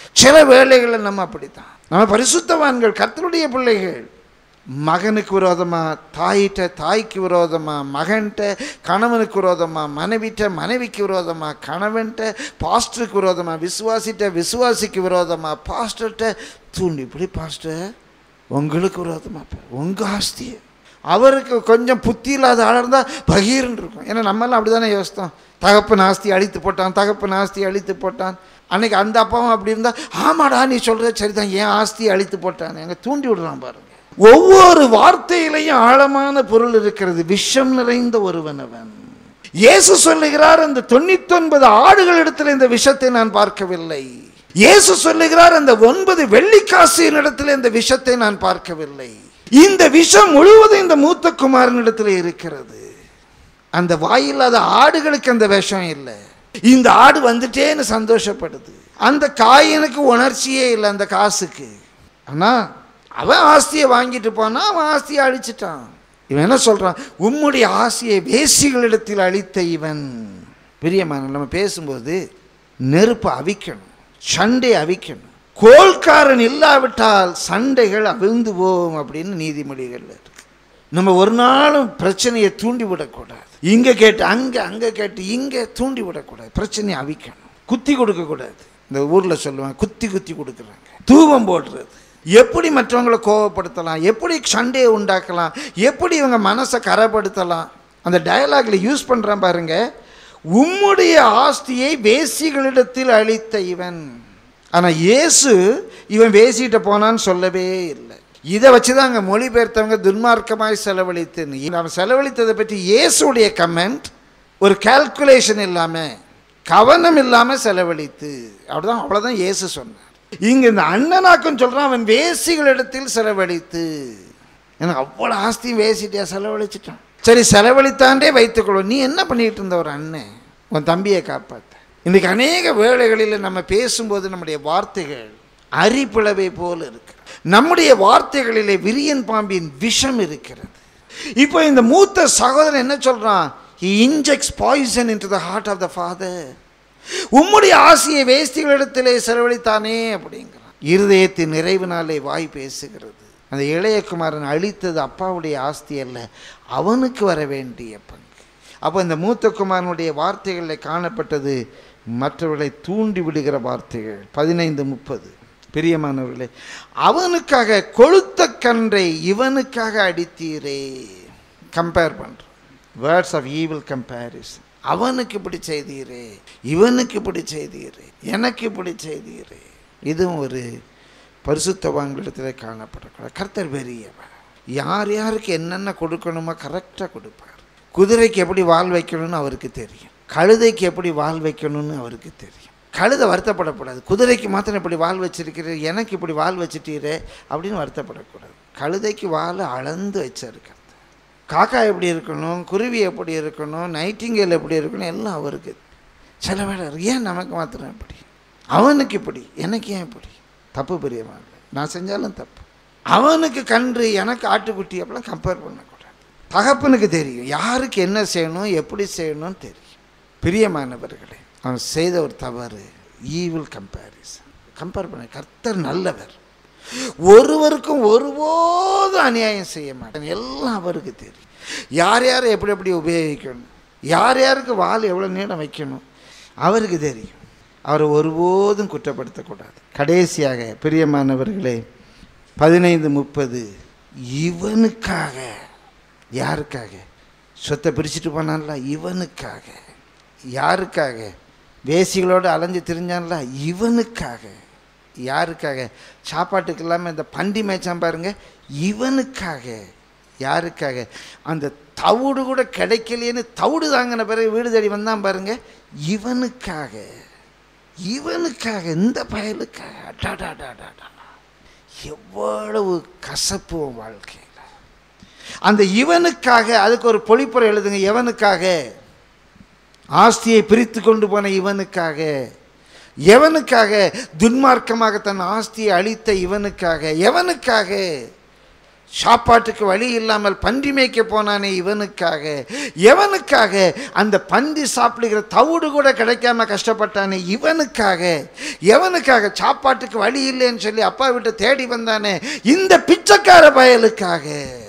சில வேளைகளில் நம்ம அப்படித்தான் நம்ம பரிசுத்தவான்கள் கர்த்தருடைய பிள்ளைகள் மகனுக்கு விரோதமாக தாயிட்ட தாய்க்கு விரோதமாக மகன்கிட்ட கணவனுக்கு விரோதமாக மனைவிட்ட மனைவிக்கு விரோதமாக கணவன்கிட்ட பாஸ்டருக்கு விரோதமாக விசுவாசிட்ட விசுவாசிக்கு விரோதமாக பாஸ்டர்கிட்ட தூண்டி இப்படி பாஸ்டர் உங்களுக்கு விரோதமாக உங்கள் ஆஸ்தியை அவருக்கு கொஞ்சம் புத்தி இல்லாத ஆளாக இருந்தால் பகீர்னு இருக்கும் ஏன்னா நம்மளாம் அப்படி தானே யோசித்தோம் தகப்பன் ஆஸ்தி அழித்து போட்டான் தகப்பன் ஆஸ்தி அழித்து போட்டான் அன்னைக்கு அந்த அப்பாவும் அப்படி இருந்தால் ஆமாடா நீ சொல்கிறது சரிதான் ஏன் ஆஸ்தி அழித்து போட்டான் எங்க தூண்டி விடுறான் பாருங்க ஒவ்வொரு வார்த்தையிலையும் ஆழமான பொருள் இருக்கிறது விஷம் நிறைந்த ஒருவன் அவன் இயேசு சொல்லுகிறார் அந்த தொண்ணூத்தொன்பது ஆடுகளிடத்தில் இந்த விஷத்தை நான் பார்க்கவில்லை இயேசு சொல்லுகிறார் அந்த ஒன்பது வெள்ளிக்காசியின் இடத்துல இந்த விஷத்தை நான் பார்க்கவில்லை இந்த விஷம் முழுவதும் இந்த மூத்த குமாரனிடத்தில் இருக்கிறது அந்த வாயில்லாத ஆடுகளுக்கு அந்த விஷம் இல்லை இந்த ஆடு வந்துட்டேன்னு சந்தோஷப்படுது அந்த காயினுக்கு உணர்ச்சியே இல்லை அந்த காசுக்கு ஆனால் அவன் ஆஸ்தியை வாங்கிட்டு போனா அவன் ஆஸ்தியை அழிச்சிட்டான் இவன் என்ன சொல்றான் உம்முடைய ஆசையை வேசிகளிடத்தில் அழித்த இவன் பிரியமான நம்ம பேசும்போது நெருப்பு அவிக்கணும் சண்டை அவிக்கணும் கோல்காரன் இல்லாவிட்டால் சண்டைகள் அவிழ்ந்து போகும் அப்படின்னு நீதிமொழிகள்ல இருக்கு நம்ம ஒரு நாளும் பிரச்சனையை தூண்டி விடக்கூடாது இங்க கேட்டு அங்க அங்க கேட்டு இங்க தூண்டி விடக்கூடாது பிரச்சனையை அவிக்கணும் குத்தி கொடுக்கக்கூடாது இந்த ஊர்ல சொல்லுவாங்க குத்தி குத்தி கொடுக்குறாங்க தூபம் போடுறது எப்படி மற்றவங்களை கோவப்படுத்தலாம் எப்படி சண்டையை உண்டாக்கலாம் எப்படி இவங்க மனசை கரைப்படுத்தலாம் அந்த டயலாக்ல யூஸ் பண்றான் பாருங்க உம்முடைய ஆஸ்தியை வேசிகளிடத்தில் அளித்த இவன் ஆனா இயேசு இவன் வேசிட்ட போனான்னு சொல்லவே இல்லை இதை வச்சு தான் அங்கே மொழிபெயர்த்தவங்க துன்மார்க்கமாய் செலவழித்துன்னு அவன் செலவழித்ததை பற்றி இயேசுடைய கமெண்ட் ஒரு கால்குலேஷன் இல்லாமல் கவனம் இல்லாமல் செலவழித்து அப்படிதான் அவ்வளோதான் இயேசு சொன்னார் இங்கே இந்த அண்ணனாக்கும் சொல்கிறான் அவன் வேசிகளிடத்தில் செலவழித்து எனக்கு அவ்வளோ ஆஸ்தியும் வேசிட்டியா செலவழிச்சிட்டான் சரி செலவழித்தாண்டே வைத்துக்கொள்வோம் நீ என்ன பண்ணிட்டு இருந்த ஒரு அண்ணன் உன் தம்பியை காப்பாற்ற இன்றைக்கு அநேக வேளைகளில் நம்ம பேசும்போது நம்முடைய வார்த்தைகள் அரிப்பிளவை போல இருக்கு நம்முடைய வார்த்தைகளிலே விரியன் பாம்பின் விஷம் இருக்கிறது இப்போ இந்த மூத்த சகோதரன் என்ன சொல்றான் he injects poison into the heart of the father உம்முடைய ஆசையை வேஸ்திகளிடத்திலே செலவழித்தானே அப்படிங்கிறான் இருதயத்தின் நிறைவினாலே வாய் பேசுகிறது அந்த இளையகுமாரன் அழித்தது அப்பாவுடைய ஆஸ்தி அல்ல அவனுக்கு வர வேண்டிய பங்கு அப்போ இந்த மூத்த குமாரனுடைய வார்த்தைகளில் காணப்பட்டது மற்றவர்களை தூண்டி விடுகிற வார்த்தைகள் பதினைந்து முப்பது பிரியமானவர்களே அவனுக்காக கொழுத்த கன்றை இவனுக்காக அடித்தீரே கம்பேர் பண்ணுறோம் வேர்ட்ஸ் ஆஃப் ஈவில் கம்பேரிசன் அவனுக்கு இப்படி செய்தீரே இவனுக்கு இப்படி செய்தீரே எனக்கு இப்படி செய்தீரே இதுவும் ஒரு பரிசுத்தவான்களிடத்தில் காணப்படக்கூடாது கர்த்தர் பெரியவர் யார் யாருக்கு என்னென்ன கொடுக்கணுமோ கரெக்டாக கொடுப்பார் குதிரைக்கு எப்படி வால் வைக்கணும்னு அவருக்கு தெரியும் கழுதைக்கு எப்படி வால் வைக்கணும்னு அவருக்கு தெரியும் கழுதை வருத்தப்படக்கூடாது குதிரைக்கு மாத்திரம் இப்படி வால் வச்சிருக்கிறீர் எனக்கு இப்படி வால் வச்சிட்டீரே அப்படின்னு வருத்தப்படக்கூடாது கழுதைக்கு வால் அளந்து வச்சிருக்கிறது காக்கா எப்படி இருக்கணும் குருவி எப்படி இருக்கணும் நைட்டிங்கேல் எப்படி இருக்கணும் எல்லாம் அவருக்கு சில வேலை இருக்கு. ஏன் நமக்கு மாத்திரம் இப்படி அவனுக்கு இப்படி எனக்கு ஏன் இப்படி தப்பு பெரியவன் நான் செஞ்சாலும் தப்பு அவனுக்கு கன்று எனக்கு ஆட்டுக்குட்டி அப்படிலாம் கம்பேர் பண்ணக்கூடாது தகப்பனுக்கு தெரியும் யாருக்கு என்ன செய்யணும் எப்படி செய்யணும்னு தெரியும் பிரியமானவர்களே அவன் செய்த ஒரு தவறு ஈவில் கம்பேரிசன் கம்பேர் பண்ண கர்த்தர் நல்லவர் ஒருவருக்கும் ஒருபோதும் அநியாயம் செய்ய மாட்டேன் எல்லாம் அவருக்கு தெரியும் யார் யாரை எப்படி எப்படி உபயோகிக்கணும் யார் யாருக்கு வால் எவ்வளோ நீளம் வைக்கணும் அவருக்கு தெரியும் அவரை ஒருபோதும் குற்றப்படுத்தக்கூடாது கடைசியாக பிரியமானவர்களே பதினைந்து முப்பது இவனுக்காக யாருக்காக சொத்தை பிரிச்சுட்டு போனான்ல இவனுக்காக யாருக்காக வேசிகளோடு அலைஞ்சு திரிஞ்சான்ல இவனுக்காக யாருக்காக சாப்பாட்டுக்கு இல்லாமல் இந்த பண்டி மேய்ச்சான் பாருங்க இவனுக்காக யாருக்காக அந்த தவிடு கூட கிடைக்கலையேன்னு தவிடு தாங்கின பிறகு வீடு தேடி வந்தான் பாருங்க இவனுக்காக இவனுக்காக இந்த பயலுக்காக அடாடாடாடாடா எவ்வளவு கசப்பு உன் வாழ்க்கையில் அந்த இவனுக்காக அதுக்கு ஒரு பொழிப்புரை எழுதுங்க எவனுக்காக ஆஸ்தியை பிரித்து கொண்டு போன இவனுக்காக எவனுக்காக துன்மார்க்கமாக தன் ஆஸ்தியை அழித்த இவனுக்காக எவனுக்காக சாப்பாட்டுக்கு வழி இல்லாமல் பன்றி மேய்க்க போனானே இவனுக்காக எவனுக்காக அந்த பன்றி சாப்பிடுகிற தவிடு கூட கிடைக்காம கஷ்டப்பட்டானே இவனுக்காக எவனுக்காக சாப்பாட்டுக்கு வழி இல்லைன்னு சொல்லி அப்பா விட்டு தேடி வந்தானே இந்த பிச்சைக்கார பயலுக்காக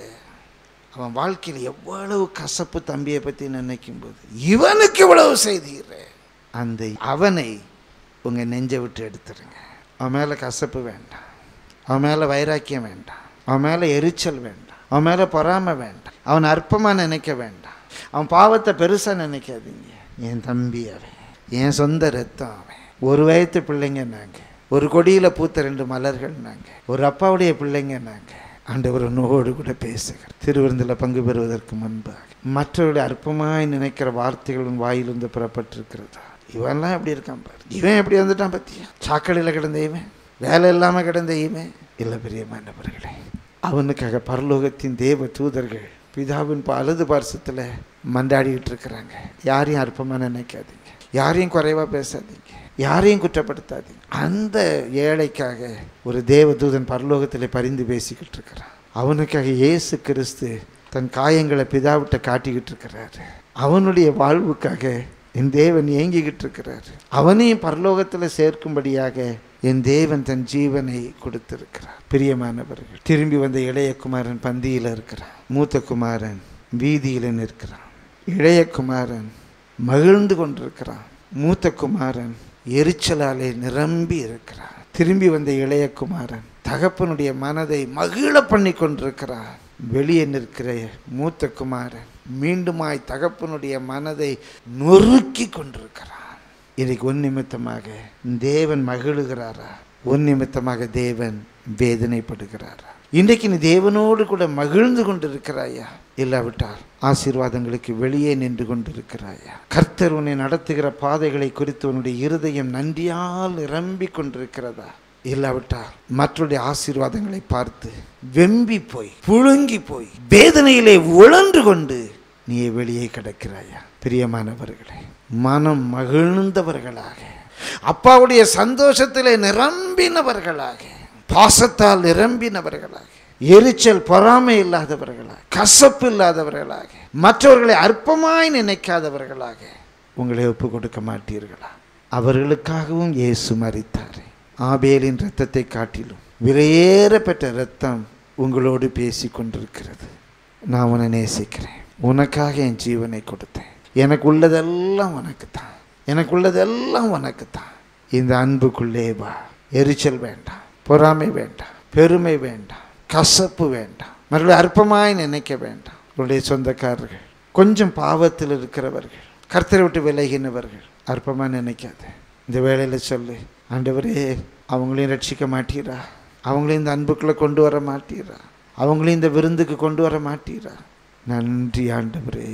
அவன் வாழ்க்கையில் எவ்வளவு கசப்பு தம்பியை பற்றி நினைக்கும் போது இவனுக்கு இவ்வளவு செய்தீர் அந்த அவனை உங்கள் நெஞ்சை விட்டு எடுத்துருங்க அவன் மேலே கசப்பு வேண்டாம் அவன் மேலே வைராக்கியம் வேண்டாம் அவன் மேலே எரிச்சல் வேண்டாம் அவன் மேலே பொறாமை வேண்டாம் அவன் அற்பமாக நினைக்க வேண்டாம் அவன் பாவத்தை பெருசாக நினைக்காதீங்க என் தம்பி அவன் என் சொந்த ரத்தம் அவன் ஒரு வயத்து பிள்ளைங்க நாங்கள் ஒரு கொடியில் பூத்த ரெண்டு மலர்கள் நாங்கள் ஒரு அப்பாவுடைய பிள்ளைங்க நாங்கள் ஆண்டவர் உன்னோடு கூட பேசுகிறார் திருவிருந்தில் பங்கு பெறுவதற்கு முன்பாக மற்றவர்களை அற்பமாய் நினைக்கிற வார்த்தைகள் உன் வாயிலிருந்து புறப்பட்டிருக்கிறதா இவன்லாம் எப்படி இருக்கான் பாரு இவன் எப்படி வந்துட்டான் பத்தியா சாக்கடையில் கிடந்த இவன் வேலை இல்லாமல் கிடந்த இவன் இல்லை பிரியமானவர்களே அவனுக்காக பரலோகத்தின் தேவ தூதர்கள் பிதாவின் அழுது பார்சத்தில் மண்டாடிக்கிட்டு இருக்கிறாங்க யாரையும் அற்பமாக நினைக்காதீங்க யாரையும் குறைவாக பேசாதீங்க யாரையும் குற்றப்படுத்தாதீங்க அந்த ஏழைக்காக ஒரு தேவதூதன் பரலோகத்தில் பரிந்து பேசிக்கிட்டு இருக்கிறான் அவனுக்காக இயேசு கிறிஸ்து தன் காயங்களை பிதாவிட்ட காட்டிக்கிட்டு இருக்கிறாரு அவனுடைய வாழ்வுக்காக என் தேவன் ஏங்கிக்கிட்டு இருக்கிறார் அவனையும் பரலோகத்தில் சேர்க்கும்படியாக என் தேவன் தன் ஜீவனை கொடுத்திருக்கிறார் பிரியமானவர்கள் திரும்பி வந்த இளைய குமாரன் பந்தியில் இருக்கிறான் மூத்த குமாரன் வீதியில் நிற்கிறான் இளைய குமாரன் மகிழ்ந்து கொண்டிருக்கிறான் மூத்த குமாரன் எரிச்சலாலே நிரம்பி இருக்கிறான் திரும்பி வந்த இளைய குமாரன் தகப்பனுடைய மனதை மகிழ பண்ணி கொண்டிருக்கிறான் வெளியே நிற்கிற மூத்த குமாரன் மீண்டுமாய் தகப்பனுடைய மனதை நொறுக்கி கொண்டிருக்கிறான் இன்னைக்கு உன் நிமித்தமாக தேவன் மகிழுகிறாரா உன் நிமித்தமாக தேவன் வேதனைப்படுகிறாரா இன்றைக்கு நீ தேவனோடு கூட மகிழ்ந்து கொண்டிருக்கிறாயா இல்லாவிட்டால் ஆசீர்வாதங்களுக்கு வெளியே நின்று கொண்டிருக்கிறாயா கர்த்தர் உன்னை நடத்துகிற பாதைகளை குறித்து உன்னுடைய இருதயம் நன்றியால் நிரம்பிக் கொண்டிருக்கிறதா இல்லாவிட்டால் மற்றவருடைய ஆசீர்வாதங்களை பார்த்து வெம்பி போய் புழுங்கி போய் வேதனையிலே உழன்று கொண்டு நீ வெளியே கிடக்கிறாயா பிரியமானவர்களே மனம் மகிழ்ந்தவர்களாக அப்பாவுடைய சந்தோஷத்திலே நிரம்பினவர்களாக பாசத்தால் நிரம்பினவர்களாக எரிச்சல் பொறாமை இல்லாதவர்களாக கசப்பு இல்லாதவர்களாக மற்றவர்களை அற்பமாய் நினைக்காதவர்களாக உங்களை ஒப்பு கொடுக்க மாட்டீர்களா அவர்களுக்காகவும் இயேசு மறித்தாரே ஆபேலின் இரத்தத்தை காட்டிலும் விலையேற பெற்ற இரத்தம் உங்களோடு பேசி கொண்டிருக்கிறது நான் உன்னை நேசிக்கிறேன் உனக்காக என் ஜீவனை கொடுத்தேன் எனக்கு உள்ளதெல்லாம் உனக்கு தான் எனக்கு உள்ளதெல்லாம் உனக்கு தான் இந்த அன்புக்குள்ளே வா எரிச்சல் வேண்டாம் பொறாமை வேண்டாம் பெருமை வேண்டாம் கசப்பு வேண்டாம் மறுபடியும் அற்பமாய் நினைக்க வேண்டாம் உங்களுடைய சொந்தக்காரர்கள் கொஞ்சம் பாவத்தில் இருக்கிறவர்கள் கர்த்தரை விட்டு விலகினவர்கள் அற்பமாக நினைக்காத இந்த வேலையில் சொல்லு ஆண்டவரே அவங்களையும் ரட்சிக்க மாட்டீரா அவங்களையும் இந்த அன்புக்குள்ளே கொண்டு வர மாட்டீரா அவங்களையும் இந்த விருந்துக்கு கொண்டு வர மாட்டீரா நன்றி ஆண்டவரே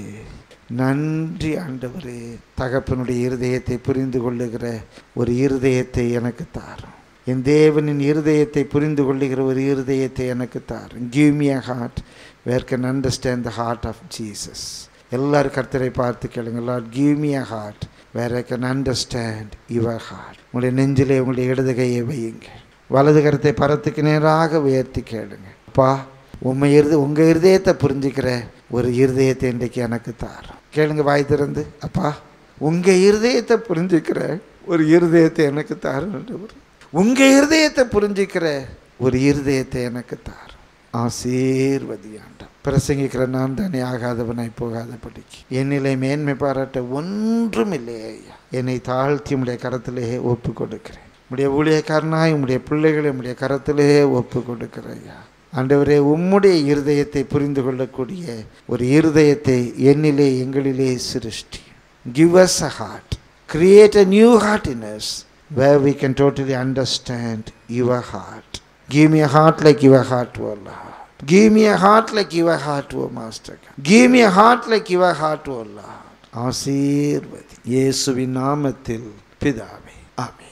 நன்றி ஆண்டவரே தகப்பனுடைய இருதயத்தை புரிந்து கொள்ளுகிற ஒரு இருதயத்தை எனக்கு தாரும் என் தேவனின் இருதயத்தை புரிந்து கொள்ளுகிற ஒரு இருதயத்தை எனக்கு தாரும் give me a heart where can understand the heart of Jesus எல்லாரும் கர்த்தரை பார்த்து கேளுங்க Lord give me a heart where I can understand your heart உங்களுடைய நெஞ்சிலே உங்களுடைய இடது கையை வையுங்க வலது கருத்தை பரத்துக்கு நேராக உயர்த்தி கேளுங்க அப்பா உண்மை இருது உங்கள் இருதயத்தை புரிஞ்சுக்கிற ஒரு இருதயத்தை இன்றைக்கு எனக்கு தாரும் கேளுங்க வாய் திறந்து அப்பா உங்கள் இருதயத்தை புரிஞ்சுக்கிற ஒரு இருதயத்தை எனக்கு தாரும் உங்கள் இருதயத்தை புரிஞ்சுக்கிற ஒரு இருதயத்தை எனக்கு தாரும் ஆசீர்வதியாண்டம் பிரசங்கிக்கிற நான் தானே ஆகாதவனாய் போகாதபடிக்கு என்னிலே மேன்மை பாராட்ட ஒன்றும் இல்லையே ஐயா என்னை தாழ்த்தி உடைய கரத்திலே ஒப்பு கொடுக்கிறேன் உடைய ஊழியக்காரனாய் உம்முடைய பிள்ளைகளை உம்முடைய கரத்திலே ஒப்பு கொடுக்கிறேன் ஐயா ஆண்டவரே உம்முடைய இருதயத்தை புரிந்து கொள்ளக்கூடிய ஒரு இருதயத்தை என்னிலே எங்களிலே சிருஷ்டி give us a heart create a new heart in us where we can totally understand your heart give me a heart like your heart oh Lord Give me a heart like your heart, O Master. Give me a heart like your heart, O Lord. ஆசீர்வதி இயேசுவின் நாமத்தில் பிதாவே ஆமென்